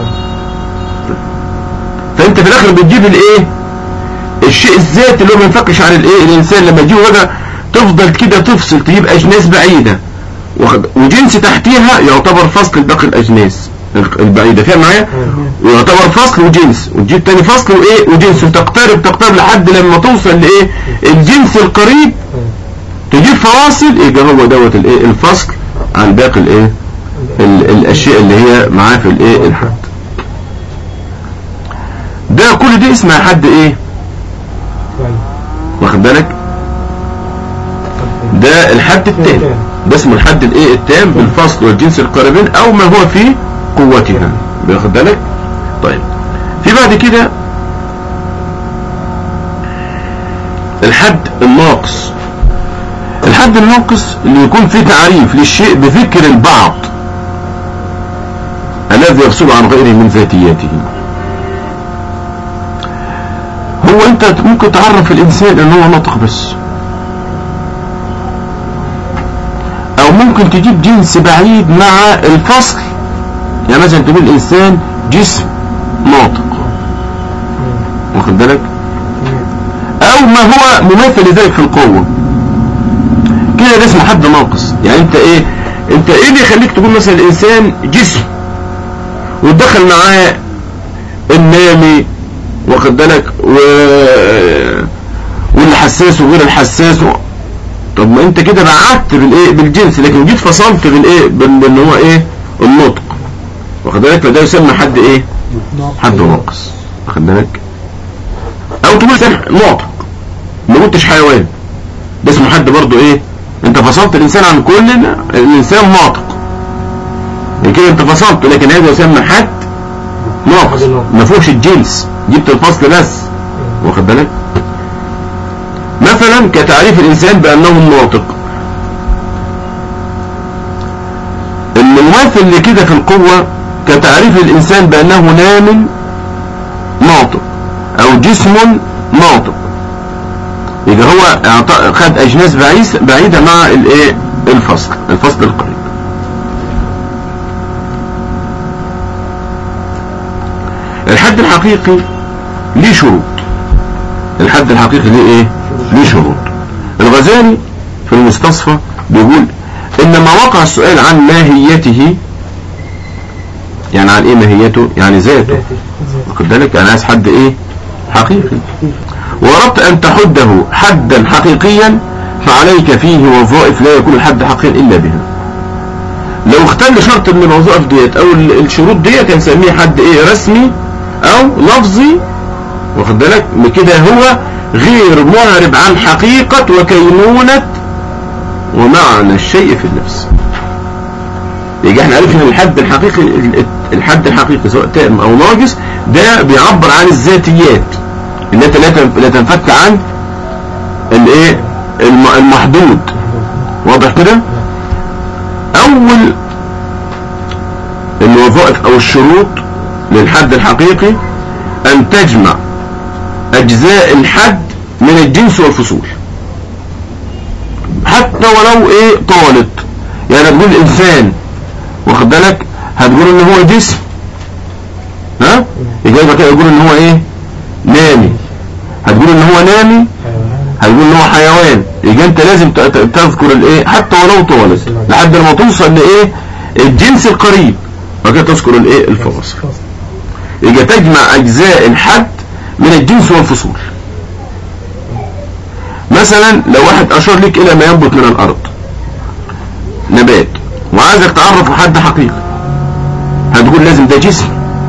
فانت في الاخر بتجيب الايه الشيء الذاتي اللي هو ما ينفكش عن الايه الانسان لما تجيبه بقى تفضل كده تفصل تجيب اجناس بعيده واخد- وجنس تحتيها يعتبر فصل باقي الاجناس البعيده فاهم معايا ويعتبر فصل وجنس وتجيب تاني فصل وايه وجنس وتقترب تقترب لحد لما توصل لايه الجنس القريب تجيب فواصل يبقى هو دوت الايه الفصل عن باقي الايه ال- الاشياء اللي هي معاه في الايه الحد ده كل دي اسمها حد ايه واخد بالك ده الحد التام ده اسمه الحد الايه التام بالفصل والجنس القريبين او ما هو في قوتها واخد بالك طيب في بعد كده الحد الناقص الحد الناقص اللي يكون فيه تعريف للشيء بفكر البعض الذي يفصل عن غيره من ذاتياته هو انت ممكن تعرف الانسان ان هو ناطق بس او ممكن تجيب جنس بعيد مع الفصل يعني مثلا تقول الانسان جسم ناطق واخد بالك او ما هو مماثل لذلك في القوة كده ده اسمه حد ناقص يعني انت ايه انت ايه اللي يخليك تقول مثلا الانسان جسم وتدخل معاه النامي واخد بالك و... والحساس وغير الحساس و... طب ما انت كده بعدت بالايه بالجنس لكن جيت فصلت بالايه بال- بان هو ايه النطق واخد بالك فده يسمى حد ايه حد ناقص واخد بالك او تقول انسان ناطق ما قلتش حيوان ده اسمه حد برضو ايه انت فصلت الانسان عن كل ال- الانسان ناطق يعني كده انت فصلت لكن هذا يسمى حد ناقص ما فيهوش الجنس جبت الفصل بس واخد بالك مثلا كتعريف الانسان بانه الناطق المماثل لكده في القوة كتعريف الانسان بانه نام ناطق او جسم ناطق يبقى هو اعط- خد اجناس بعيس- بعيدة مع الايه الفصل الفصل القريب الحد الحقيقي ليه شروط الحد الحقيقي ليه ايه ليه شروط الغزالي في المستصفى بيقول انما وقع السؤال عن ماهيته يعني عن ايه ماهيته يعني ذاته واخد بالك انا عايز حد ايه حقيقي وأردت أن تحده حدا حقيقيا فعليك فيه وظائف لا يكون الحد حقيقيا إلا بها لو اختل شرط من الوظائف ديت أو ال- الشروط ديت هنسميه حد إيه رسمي أو لفظي واخد بالك كده هو غير معرب عن حقيقة وكينونة ومعنى الشيء في النفس يبقى احنا عرفنا ان الحد الحقيقي الحد الحقيقي سواء تام او ناقص ده بيعبر عن الذاتيات اللي انت لا تنف- لا تنفك عن الايه الم- المحدود واضح كده اول الوظائف او الشروط للحد الحقيقي ان تجمع اجزاء الحد من الجنس والفصول حتى ولو ايه طالت يعني هتقول انسان واخد بالك هتقول ان هو جسم ها يبقى يبقى كده يقول ان هو ايه نامي هتقول ان هو نامي حيوان هتقول ان هو حيوان يبقى انت لازم ت- ت- تذكر الايه حتى ولو طالت لحد ما توصل لايه الجنس القريب وبعد كده تذكر الايه الفواصل يبقى تجمع اجزاء الحد من الجنس والفصول مثلا لو واحد اشار لك الى ما ينبت من الارض نبات وعايزك تعرف حد حقيقي هتقول لازم ده جسم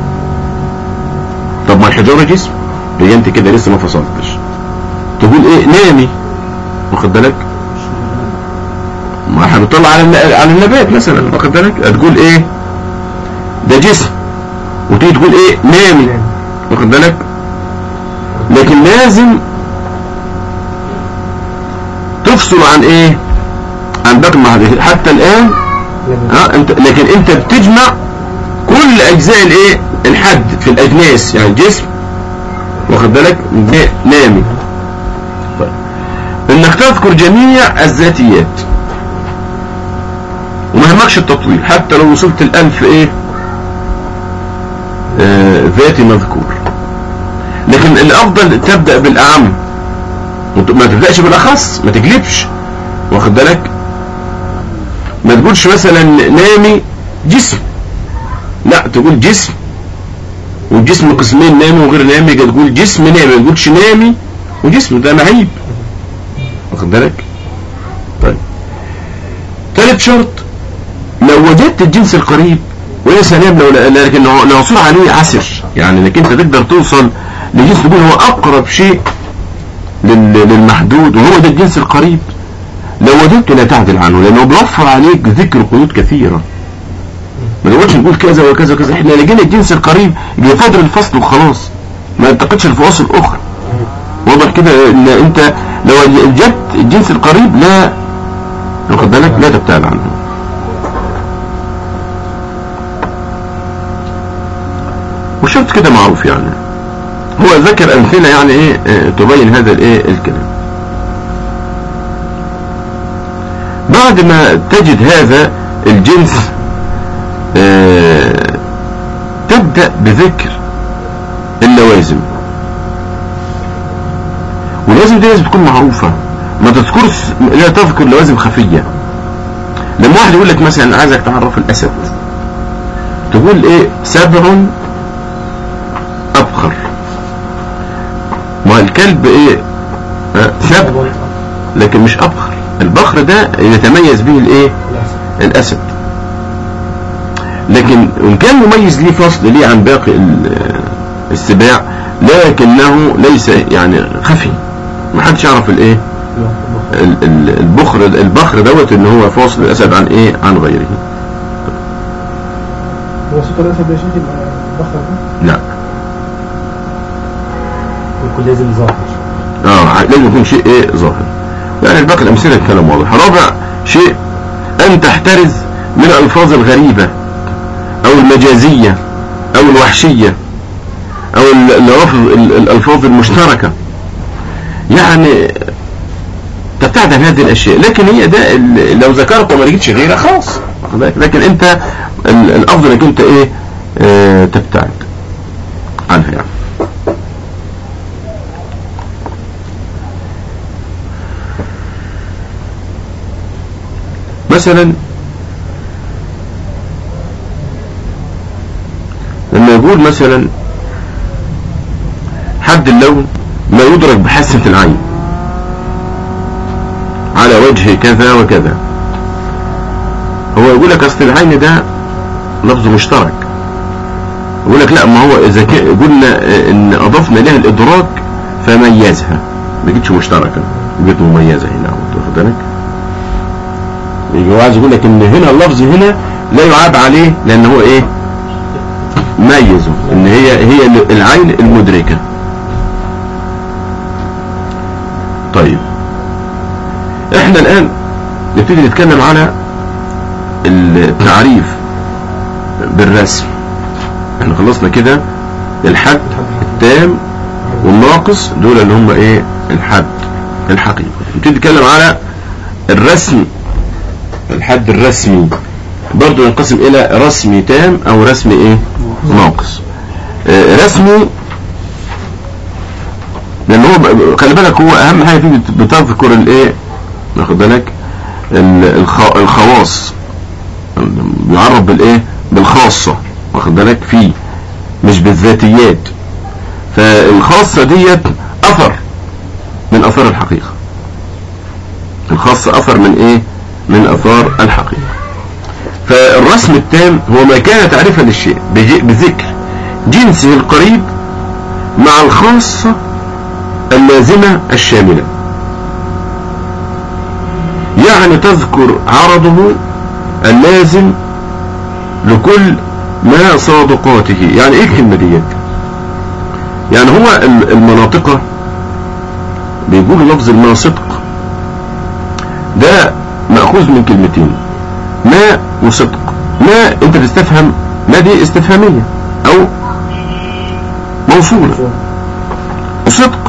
طب ما الحجارة جسم يبقى انت كده لسه ما فصلتش تقول ايه نامي واخد بالك ما احنا بنطلع على الن- على النبات مثلا واخد بالك هتقول ايه ده جسم وتيجي تقول ايه نامي واخد بالك لكن لازم تفصل عن ايه عن باقي المعادن حتى الان ها انت لكن انت بتجمع كل اجزاء الايه الحد في الاجناس يعني الجسم واخد بالك نا- نامي طيب. انك تذكر جميع الذاتيات وما يهمكش التطويل حتى لو وصلت الالف ايه آه ذاتي مذكور لكن الافضل تبدا بالاعم وت- ما تبداش بالاخص ما تجلبش واخد بالك ما تقولش مثلا نامي جسم لا تقول جسم والجسم قسمين نامي وغير نامي يبقى تقول جسم نامي ما تقولش نامي وجسم ده معيب واخد بالك طيب ثالث شرط لو وجدت الجنس القريب ويا سلام لو لكن لو لو حصل عليه عسر يعني انك انت تقدر توصل لجنس تقول هو اقرب شيء لل- للمحدود وهو ده الجنس القريب لو وجدته لا تعدل عنه لانه بيوفر عليك ذكر قيود كثيره ما نقولش نقول كذا وكذا وكذا احنا لقينا الجنس القريب يبقى فاضل الفصل وخلاص ما ينتقدش الفواصل الاخرى واضح كده ان انت لو وجدت الجنس القريب لا واخد بالك لا تبتعد عنه وشرط كده معروف يعني هو ذكر امثله يعني ايه آه، تبين هذا الايه الكلام بعد ما تجد هذا الجنس آه، تبدأ بذكر اللوازم واللوازم دي لازم تكون معروفة ما تذكرش لا تذكر لوازم خفية لما واحد يقول لك مثلا عايزك تعرف الأسد تقول ايه سبع أبخر ما الكلب ايه آه، سبع لكن مش أبخر البخر ده يتميز به الايه الأسد لكن وإن كان مميز ليه فصل ليه عن باقي ال- السباع لكنه ليس يعني خفي ما حدش يعرف الايه ال- ال- البخر البخر دوت ان هو فاصل الاسد عن ايه عن غيره هو صوت الاسد يا شيخ يبقى البخر ده لا يكون لازم ظاهر اه ع- لازم يكون شيء ايه ظاهر يعني الباقي الامثله الكلام واضح رابع شيء ان تحترز من الالفاظ الغريبه او المجازيه او الوحشيه او ال- اللفظ ال- الالفاظ المشتركه يعني تبتعد عن هذه الاشياء لكن هي ده ال- لو ذكرت وما لقيتش غيرها خلاص واخد بالك؟ لكن انت ال- الافضل انك انت ايه آه تبتعد عنها يعني مثلا لما يقول مثلا حد اللون ما يدرك بحاسة العين على وجه كذا وكذا هو يقول لك اصل العين ده لفظ مشترك يقول لك لا ما هو اذا كا- قلنا آه، ان اضفنا لها الادراك فميزها ما جتش مشتركه جت مميزه هنا واخد بالك يجي هو عايز يقول لك ان هنا اللفظ هنا لا يعاب عليه لان هو ايه ميزه ان هي هي العين المدركه طيب احنا الان نبتدي نتكلم على التعريف بالرسم احنا خلصنا كده الحد التام والناقص دول اللي هم ايه الحد الحقيقي نبتدي نتكلم على الرسم الحد الرسمي برضو ينقسم الى رسمي تام او رسمي ايه ناقص آه، رسمي لان هو ب- خلي بالك هو اهم حاجه فيه بت- بتذكر الايه واخد بالك ال- الخ- الخواص بيعرف بالايه بالخاصه واخد بالك فيه مش بالذاتيات فالخاصه ديت اثر من اثار الحقيقه الخاصه اثر من ايه من اثار الحقيقه فالرسم التام هو ما كان تعريفا للشيء بج- بذكر جنسه القريب مع الخاصه اللازمه الشامله يعني تذكر عرضه اللازم لكل ما صادقاته يعني ايه الكلمه ديت يعني هو ال- المناطق بيقول لفظ ما صدق ده مأخوذ من كلمتين ما وصدق ما انت بتستفهم ما دي استفهامية او موصولة وصدق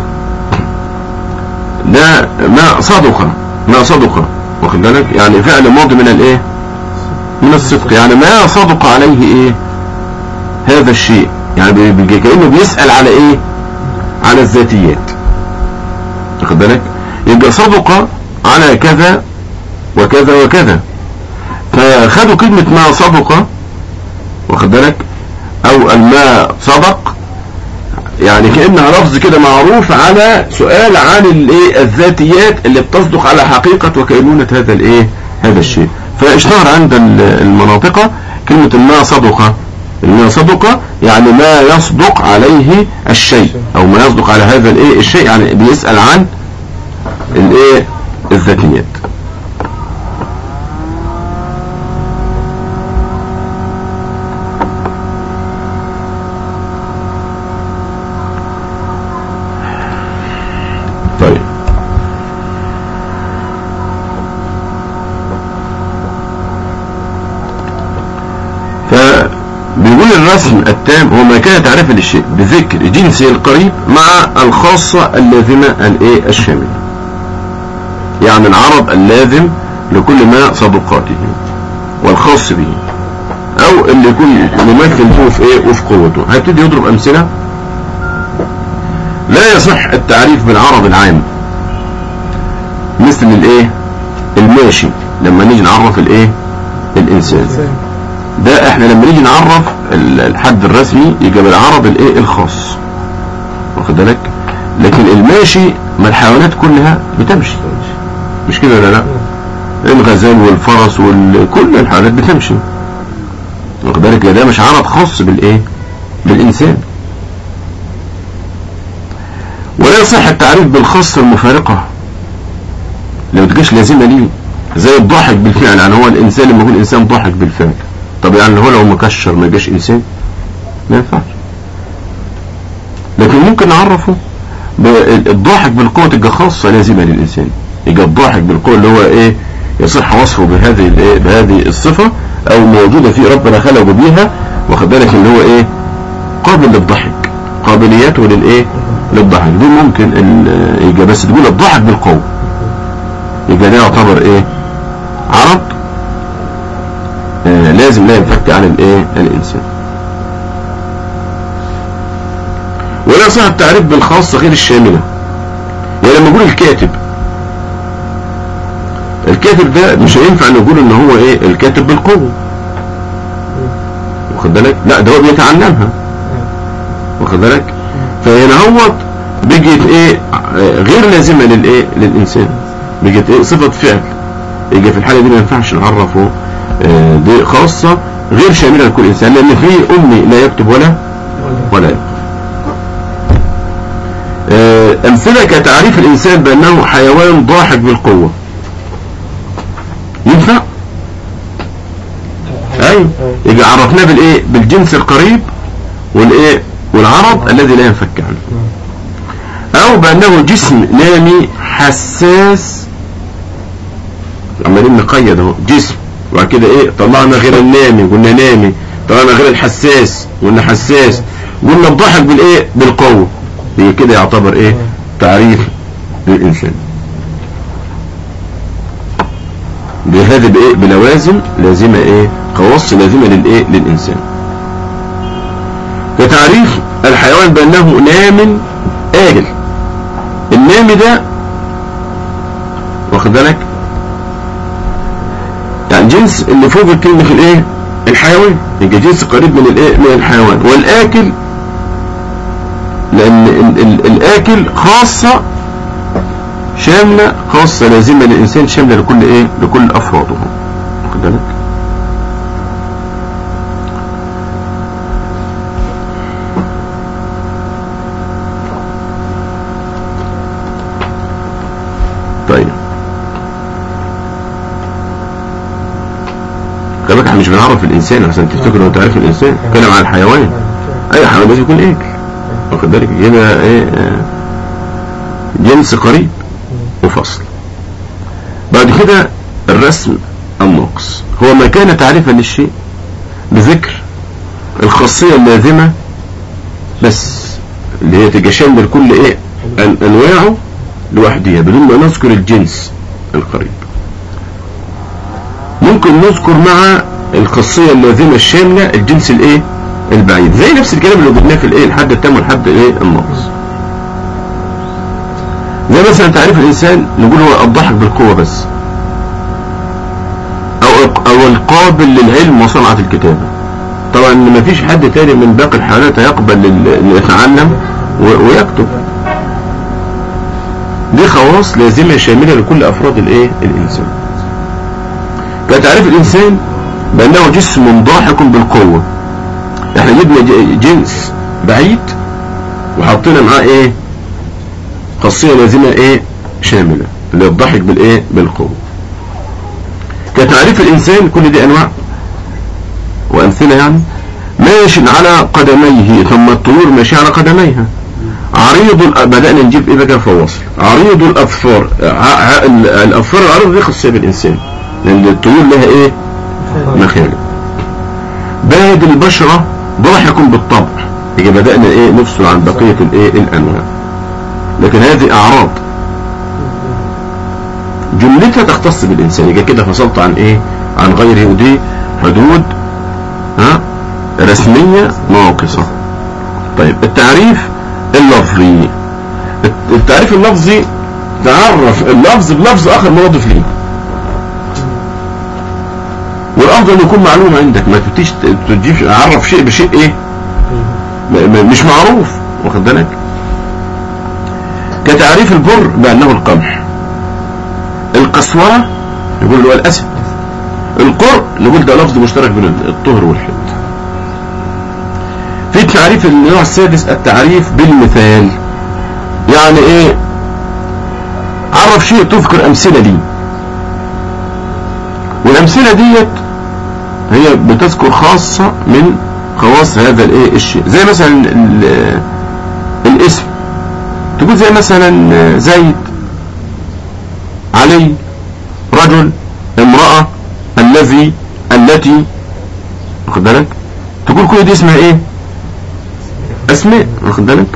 ده ما صدق ما صدق واخد بالك يعني فعل ماضي من الايه من الصدق يعني ما صدق عليه ايه هذا الشيء يعني بي- بي- كأنه بيسأل على ايه على الذاتيات واخد بالك يبقى صدق على كذا وكذا وكذا فخدوا كلمة ما صدق واخد بالك او الما صدق يعني كأنها لفظ كده معروف على سؤال عن الايه الذاتيات اللي بتصدق على حقيقة وكينونة هذا الايه هذا الشيء فاشتهر عند ال- المناطق كلمة ما صدق ما صدق يعني ما يصدق عليه الشيء او ما يصدق على هذا الايه الشيء يعني بيسأل عن الايه الذاتيات طيب فبيقول الرسم التام هو ما كان تعريفا للشيء بذكر جنسه القريب مع الخاصة اللازمة الايه الشاملة يعني العرض اللازم لكل ما صدقاته والخاص به او اللي يكون ممثل فيه في ايه وفي قوته هيبتدي يضرب امثله لا يصح التعريف بالعرض العام مثل الايه الماشي لما نيجي نعرف الايه الانسان ده احنا لما نيجي نعرف ال- الحد الرسمي يبقى بالعرض الايه الخاص واخد بالك لكن الماشي ما الحيوانات كلها بتمشي مش كده ولا لا الغزال والفرس وكل الحيوانات بتمشي واخد بالك ده مش عرض خاص بالايه بالانسان ولا يصح التعريف بالخاصة المفارقة لو تجيش لازمة ليه زي الضاحك بالفعل يعني هو الانسان لما يكون انسان ضاحك بالفعل طب يعني هو لو مكشر ما يبقاش انسان ما ينفعش لكن ممكن نعرفه ب- الضاحك بالقوة تبقى خاصة لازمة للانسان يبقى الضاحك بالقوة اللي هو ايه يصح وصفه بهذه الايه بهذه الصفة او موجودة فيه ربنا خلقه بيها واخد بالك اللي هو ايه قابل للضحك قابلياته للايه للضحك دي ممكن ال- يبقى بس تقول الضحك بالقوة يبقى ده يعتبر ايه عرض آه لازم لا ينفك عن الايه الانسان ولا يصح التعريف بالخاصة غير الشاملة يعني لما نقول الكاتب الكاتب ده مش هينفع نقول ان هو ايه الكاتب بالقوة واخد بالك لا ده هو بيتعلمها واخد بالك فهنا هو بقت ايه آه، غير لازمة للايه للانسان بقت ايه صفة فعل يبقى في الحالة دي ما ينفعش نعرفه آه، دي خاصة غير شاملة لكل انسان لان في امي لا يكتب ولا ولا يقرأ آه، امثلة كتعريف الانسان بانه حيوان ضاحك بالقوة ينفع ايوه يبقى عرفناه بالايه بالجنس القريب والايه والعرض الذي لا ينفك عنه او بانه جسم نامي حساس عمالين نقيد اهو جسم وبعد كده ايه طلعنا غير النامي قلنا نامي طبعا غير الحساس وإن حساس وإن الضحك بالإيه بالقوة هي كده يعتبر إيه تعريف للإنسان بهذا بإيه بلوازم لازمة إيه خواص لازمة للإيه للإنسان كتعريف الحيوان بأنه نام آجل النام ده واخد بالك يعني جنس اللي فوق الكلمة في الايه الحيوان يبقى جنس قريب من الايه من الحيوان والاكل لان ال ال الاكل خاصة شاملة خاصة لازمة للانسان شاملة لكل ايه لكل افراده واخد بالك طيب خلي بالك احنا مش بنعرف الانسان عشان تفتكر انت عارف الانسان نتكلم عن الحيوان اي حيوان لازم يكون اكل واخد بالك يبقى ايه آه، جنس قريب وفصل بعد كده الرسم الناقص هو ما كان تعريفا للشيء بذكر الخاصية اللازمة بس اللي هي تبقى شامل كل ايه أن- انواعه لوحدها بدون ما نذكر الجنس القريب ممكن نذكر مع الخاصية اللازمة الشاملة الجنس الايه البعيد زي نفس الكلام اللي قلناه في الايه الحد التام والحد الايه الناقص زي مثلا تعريف الانسان نقول هو الضحك بالقوة بس او او القابل للعلم وصنعة الكتابة طبعا ما فيش حد تاني من باقي الحيوانات هيقبل لل- انه يتعلم و- ويكتب دي خواص لازمة شاملة لكل افراد الايه الانسان فتعريف الانسان بانه جسم ضاحك بالقوة احنا جبنا ج- جنس بعيد وحطينا معاه ايه خاصية لازمة ايه شاملة اللي الضحك بالايه بالقوة كتعريف الانسان كل دي انواع وامثلة يعني ماشي على قدميه ثم الطيور ماشي على قدميها عريض الأ- بدأنا نجيب ايه بقى فواصل عريض الاظفار ع- ع- ال- الاظفار العريضة دي خاصية بالانسان لان الطيور لها ايه مخالب باد البشرة ضاحك بالطبع يجي بدأنا ايه نفصل عن بقية الايه الانواع لكن هذه اعراض جملتها تختص بالانسان يبقى كده فصلت عن ايه عن غيره ودي حدود ها رسمية ناقصة طيب التعريف اللفظي التعريف اللفظي تعرف اللفظ بلفظ اخر مضاف ليه والافضل إنه يكون معلوم عندك ما تبتديش تجيب اعرف شيء بشيء ايه م- م- مش معروف واخد بالك كتعريف البر بانه القمح القسورة يقول له الاسد القر نقول ده لفظ مشترك بين الطهر والحد في تعريف النوع السادس التعريف بالمثال يعني ايه عرف شيء تذكر امثله ليه والامثله ديت هي بتذكر خاصه من خواص هذا الايه الشيء زي مثلا ال- الاسم تقول زي مثلا زيد علي رجل امرأة الذي التي واخد بالك تقول كل دي اسمها ايه اسماء واخد بالك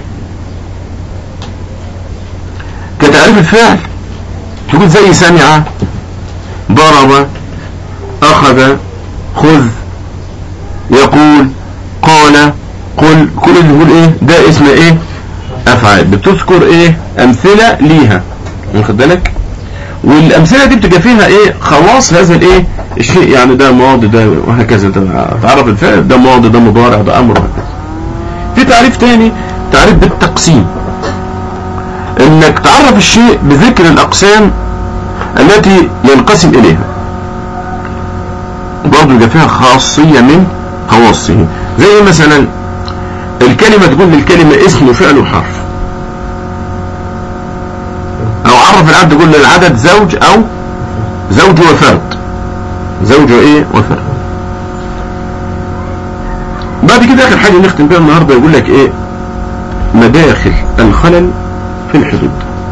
كتعريف الفعل تقول زي سمع ضرب اخذ خذ يقول قال قل كل اللي نقول ايه ده اسم ايه افعال بتذكر ايه امثله ليها واخد بالك والامثله دي بتبقى فيها ايه خواص هذا الايه الشيء يعني ده ماضي ده وهكذا ده تعرف الفعل ده ماضي ده مضارع ده امر وهكذا في تعريف تاني تعريف بالتقسيم انك تعرف الشيء بذكر الاقسام التي ينقسم اليها برضه يبقى فيها خاصيه من خواصه زي مثلا الكلمه تقول للكلمه اسم وفعل وحرف او عرف العبد يقول للعدد زوج او زوج وفرد زوج وايه وفرد بعد كده اخر حاجه نختم بيها النهارده يقول لك ايه مداخل الخلل في الحدود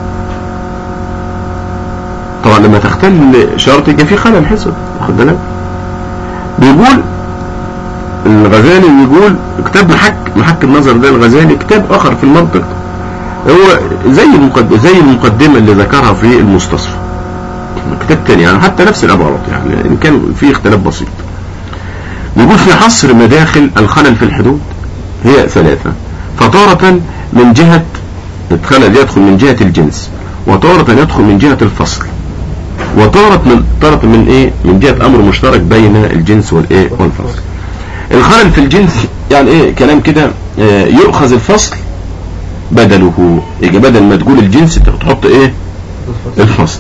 طبعا لما تختل شرط يبقى في خلل حسب واخد بالك بيقول الغزالي بيقول كتاب محك محك النظر ده الغزالي كتاب اخر في المنطق هو زي المقدمة زي المقدمة اللي ذكرها في المستصفى كتاب تاني يعني حتى نفس العبارات يعني ان كان في اختلاف بسيط بيقول في حصر مداخل الخلل في الحدود هي ثلاثة فتارة من جهة الخلل يدخل من جهة الجنس وتارة يدخل من جهة الفصل وتارة من تارة من ايه من جهة امر مشترك بين الجنس والايه والفصل الخلل في الجنس يعني ايه كلام كده آه، يؤخذ الفصل بدله يجي بدل ما تقول الجنس انت بتحط ايه الفصل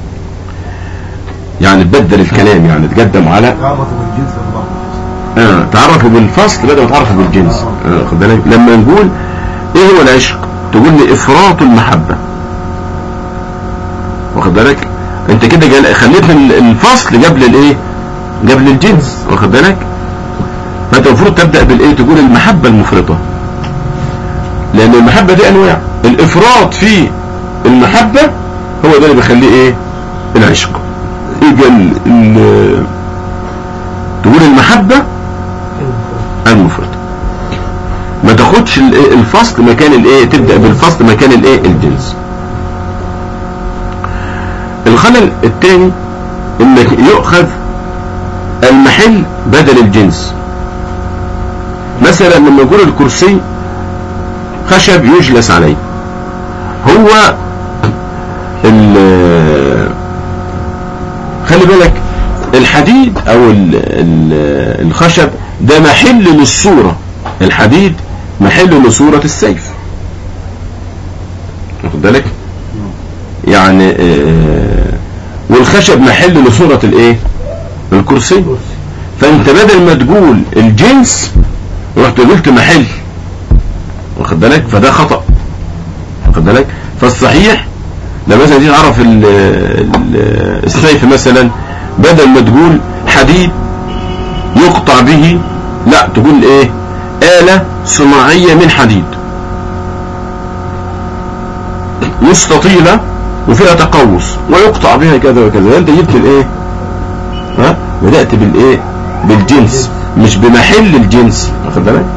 يعني تبدل الكلام يعني تقدم على تعرفوا بالجنس والله آه تعرفوا بالفصل بدل ما تعرفوا بالجنس آه خد بالك لما نقول ايه هو العشق تقول لي افراط المحبة واخد بالك انت كده جال- خليت ال- الفصل قبل الايه قبل الجنس واخد بالك فانت المفروض تبدا بالايه تقول المحبة المفرطة لان المحبة دي انواع الافراط في المحبة هو ده اللي بيخليه ايه العشق يبقى ال- ال- تقول المحبة المفرط ما تاخدش ال- الفصل مكان الايه تبدا بالفصل مكان الايه الجنس الخلل الثاني انك يؤخذ المحل بدل الجنس مثلا لما يقول الكرسي خشب يجلس عليه هو ال- خلي بالك الحديد او ال ال الخشب ده محل للصورة الحديد محل لصورة السيف واخد بالك يعني آه، والخشب محل لصورة الايه الكرسي فانت بدل ما تقول الجنس رحت قلت محل واخد بالك فده خطأ واخد بالك فالصحيح لما مثلا تيجي تعرف ال- ال- السيف مثلا بدل ما تقول حديد يقطع به لا تقول ايه آلة صناعية من حديد مستطيلة وفيها تقوس ويقطع بها كذا وكذا انت جبت الايه ها بدأت بالايه بالجنس مش بمحل الجنس واخد بالك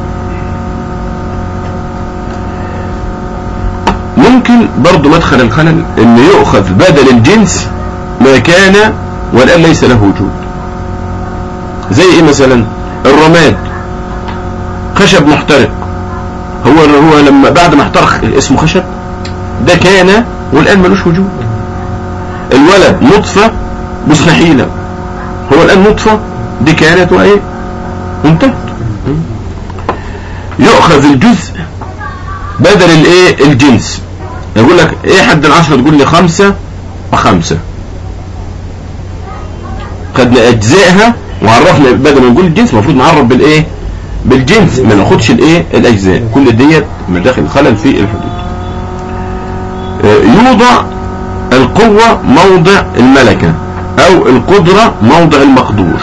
ممكن برضو مدخل الخلل ان يؤخذ بدل الجنس ما كان والان ليس له وجود زي ايه مثلا الرماد خشب محترق هو هو لما بعد ما احترق اسمه خشب ده كان والان ملوش وجود الولد نطفة مستحيلة هو الان نطفة دي كانت وايه انتهت يؤخذ الجزء بدل الايه الجنس يقول لك ايه حد العشرة تقول لي خمسة وخمسة خدنا اجزائها وعرفنا بدل ما نقول الجنس المفروض نعرف بالايه بالجنس ما ناخدش الايه الاجزاء كل ديت مداخل خلل في الحدود آه، يوضع القوة موضع الملكة او القدرة موضع المقدور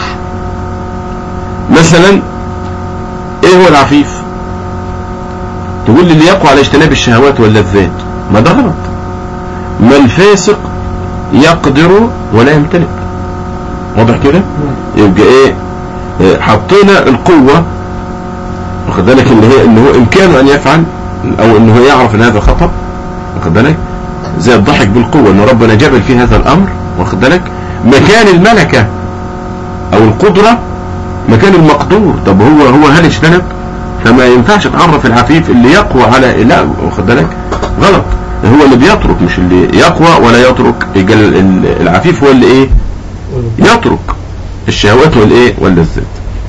مثلا ايه هو العفيف تقول لي اللي يقوى على اجتناب الشهوات واللذات ما ده غلط ما الفاسق يقدر ولا يمتلك واضح كده يبقى ايه آه، حطينا القوة واخد بالك ان هي ان هو امكانه ان يفعل او ان هو يعرف ان هذا خطأ واخد بالك زي الضحك بالقوة ان ربنا جبل في هذا الامر واخد بالك مكان الملكة او القدرة مكان المقدور طب هو هو هل اجتنب فما ينفعش تعرف العفيف اللي يقوى على لا واخد بالك غلط هو اللي بيترك مش اللي يقوى ولا يترك يبقى ال- ال- العفيف هو اللي ايه يترك الشهوات والايه واللذات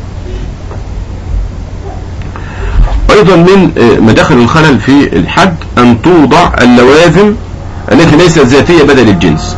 ايضا من آه، مداخل الخلل في الحد ان توضع اللوازم التي ليست ذاتيه بدل الجنس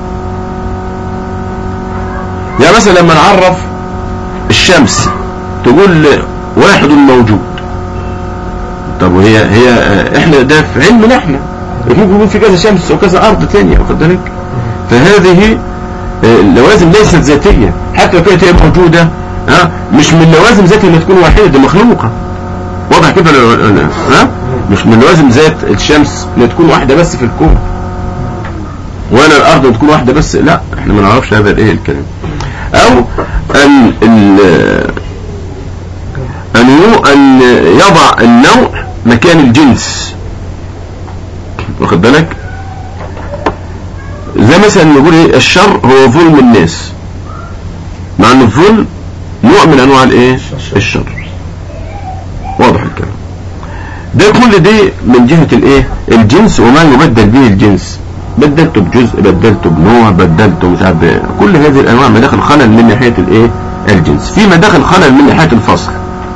يعني مثلا لما نعرف الشمس تقول واحد موجود طب وهي هي آه، احنا ده في علمنا احنا ممكن يكون في كذا شمس وكذا ارض ثانيه واخد بالك فهذه آه، اللوازم ليست ذاتيه حتى لو كانت هي موجوده ها مش من لوازم ذاتيه انها تكون واحده دي مخلوقه واضح كده ولا- ولا- ها مش من لوازم ذات الشمس انها تكون واحده بس في الكون ولا الارض إنها تكون واحده بس لا احنا ما نعرفش هذا الايه الكلام او ان ال- أن يو- أن يضع النوع مكان الجنس واخد بالك زي مثلا نقول ايه الشر هو ظلم الناس مع ان الظلم نوع من انواع الايه الشر واضح الكلام ده كل دي من جهة الايه الجنس وما يبدل به الجنس بدلته بجزء بدلته بنوع بدلته مش عارف إيه. كل هذه الانواع مداخل خلل من ناحية الايه الجنس في مداخل خلل من ناحية الفصل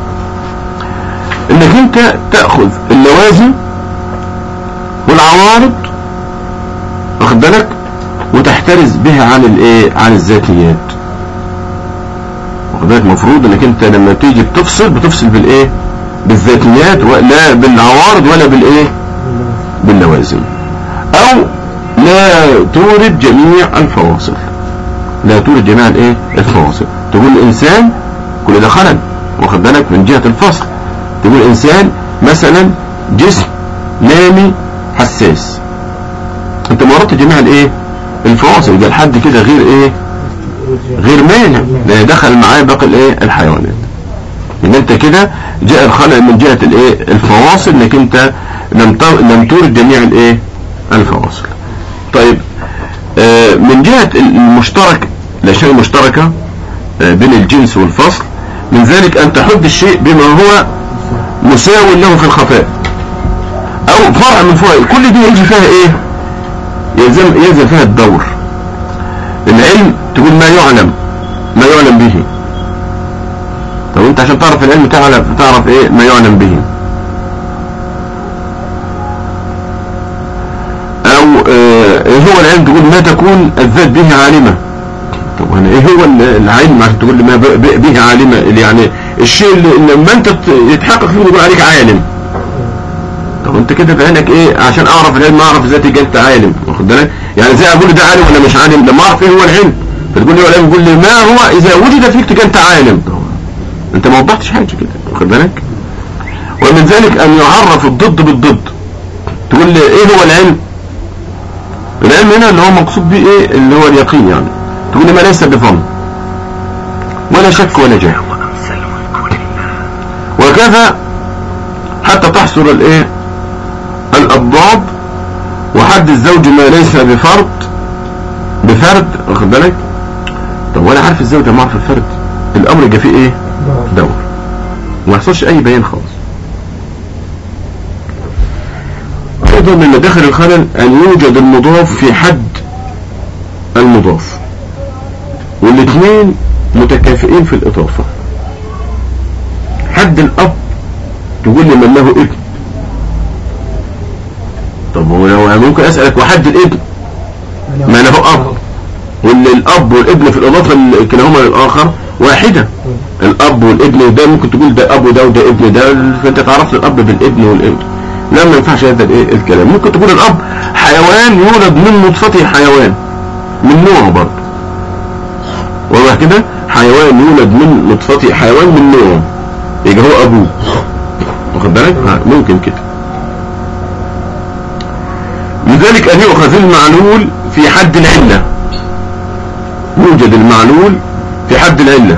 انك انت تأخذ اللوازم والعوارض واخد بالك وتحترز بها عن الايه عن الذاتيات واخد بالك المفروض انك انت لما تيجي بتفصل بتفصل بالايه بالذاتيات ولا بالعوارض ولا بالايه باللوازم او لا تورد جميع الفواصل لا تورد جميع الايه الفواصل تقول الانسان كل ده خلل واخد بالك من جهة الفصل تقول الانسان مثلا جسم نامي حساس انت مررت جميع الايه الفواصل يبقى لحد كده غير ايه غير مانع لان دخل معاه باقي الايه الحيوانات ان انت كده جاء الخلق من جهة الايه الفواصل انك انت لم ت- لم تورد جميع الايه الفواصل طيب آه، من جهة المشترك الاشياء المشتركة آه، بين الجنس والفصل من ذلك ان تحد الشيء بما هو مساو له في الخفاء او فرع من فوق كل دي يجي فيها ايه يلزم يلزم فيها الدور العلم تقول ما يعلم ما يعلم به طب انت عشان تعرف العلم تعرف تعرف ايه ما يعلم به او اه ايه هو العلم تقول ما تكون الذات به عالمة طب انا ايه هو ال- العلم عشان تقول لي ما ب- ب- به عالمة اللي يعني الشيء اللي لما انت ت- يتحقق فيه يقول عليك عالم طب انت كده بعينك ايه عشان اعرف العلم اعرف ازاي تبقى انت عالم واخد بالك يعني زي اقول ده عالم ولا مش عالم لما اعرف ايه هو العلم فتقول لي هو العلم يقول لي ما هو اذا وجد فيك تبقى انت عالم طب انت ما وضحتش حاجه كده واخد بالك ومن ذلك ان يعرف الضد بالضد تقول لي ايه هو العلم العلم هنا اللي هو مقصود به ايه اللي هو اليقين يعني تقول لي ما ليس بظن ولا شك ولا جهل وكذا حتى تحصل الايه الاضداد وحد الزوج ما ليس بفرد بفرد واخد بالك طب وانا عارف الزوج ما اعرف الفرد الامر يبقى فيه ايه دور وما يحصلش اي بيان خالص ايضا من مداخل الخلل ان يوجد المضاف في حد المضاف والاثنين متكافئين في الاضافه حد الاب تقول لي من له ابن طب هو لو ممكن اسالك وحد الابن ما له اب واللي الاب والابن في الاضافه ال- كلاهما للاخر واحده الاب والابن ده ممكن تقول ده اب وده وده ابن ده فانت تعرف الاب بالابن والابن لا ما ينفعش هذا الايه الكلام ممكن تقول الاب حيوان يولد من نطفته حيوان من نوعه برضه واضح كده حيوان يولد من نطفته حيوان من نوعه يبقى هو ابوه واخد بالك ها، ممكن كده لذلك ان يؤخذ المعلول في حد العله يوجد المعلول في حد العله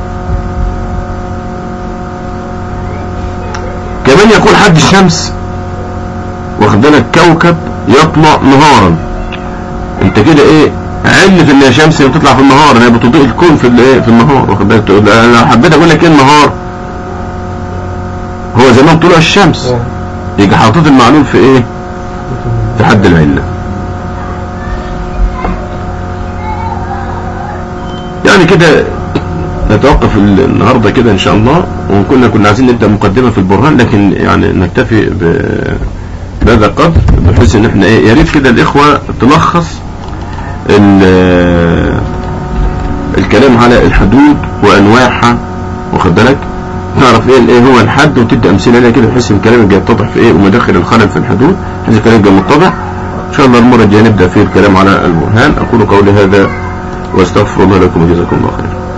كمان يقول حد الشمس واخد بالك كوكب يطلع نهارا انت كده ايه علة ان الشمس بتطلع في النهار هي بتضيء الكون في الايه في النهار واخد بالك تقول انا لو حبيت اقول لك ايه النهار هو زمان طلوع الشمس يجي حاطط المعلول في ايه في حد العلة يعني كده نتوقف ال- النهاردة كده ان شاء الله وكنا كنا عايزين نبدأ مقدمة في البرهان لكن يعني نكتفي ب- بهذا القدر بحيث ان احنا ايه يا ريت كده الاخوة تلخص ال- الكلام على الحدود وانواعها واخد بالك تعرف ايه ايه هو الحد وتدي امثله عليها كده بحيث الكلام يبقى يتضح في ايه ومداخل الخلل في الحدود بحيث الكلام يبقى متضح ان شاء الله المره الجايه نبدا في الكلام على البرهان اقول قولي هذا واستغفر الله لكم وجزاكم الله خيرا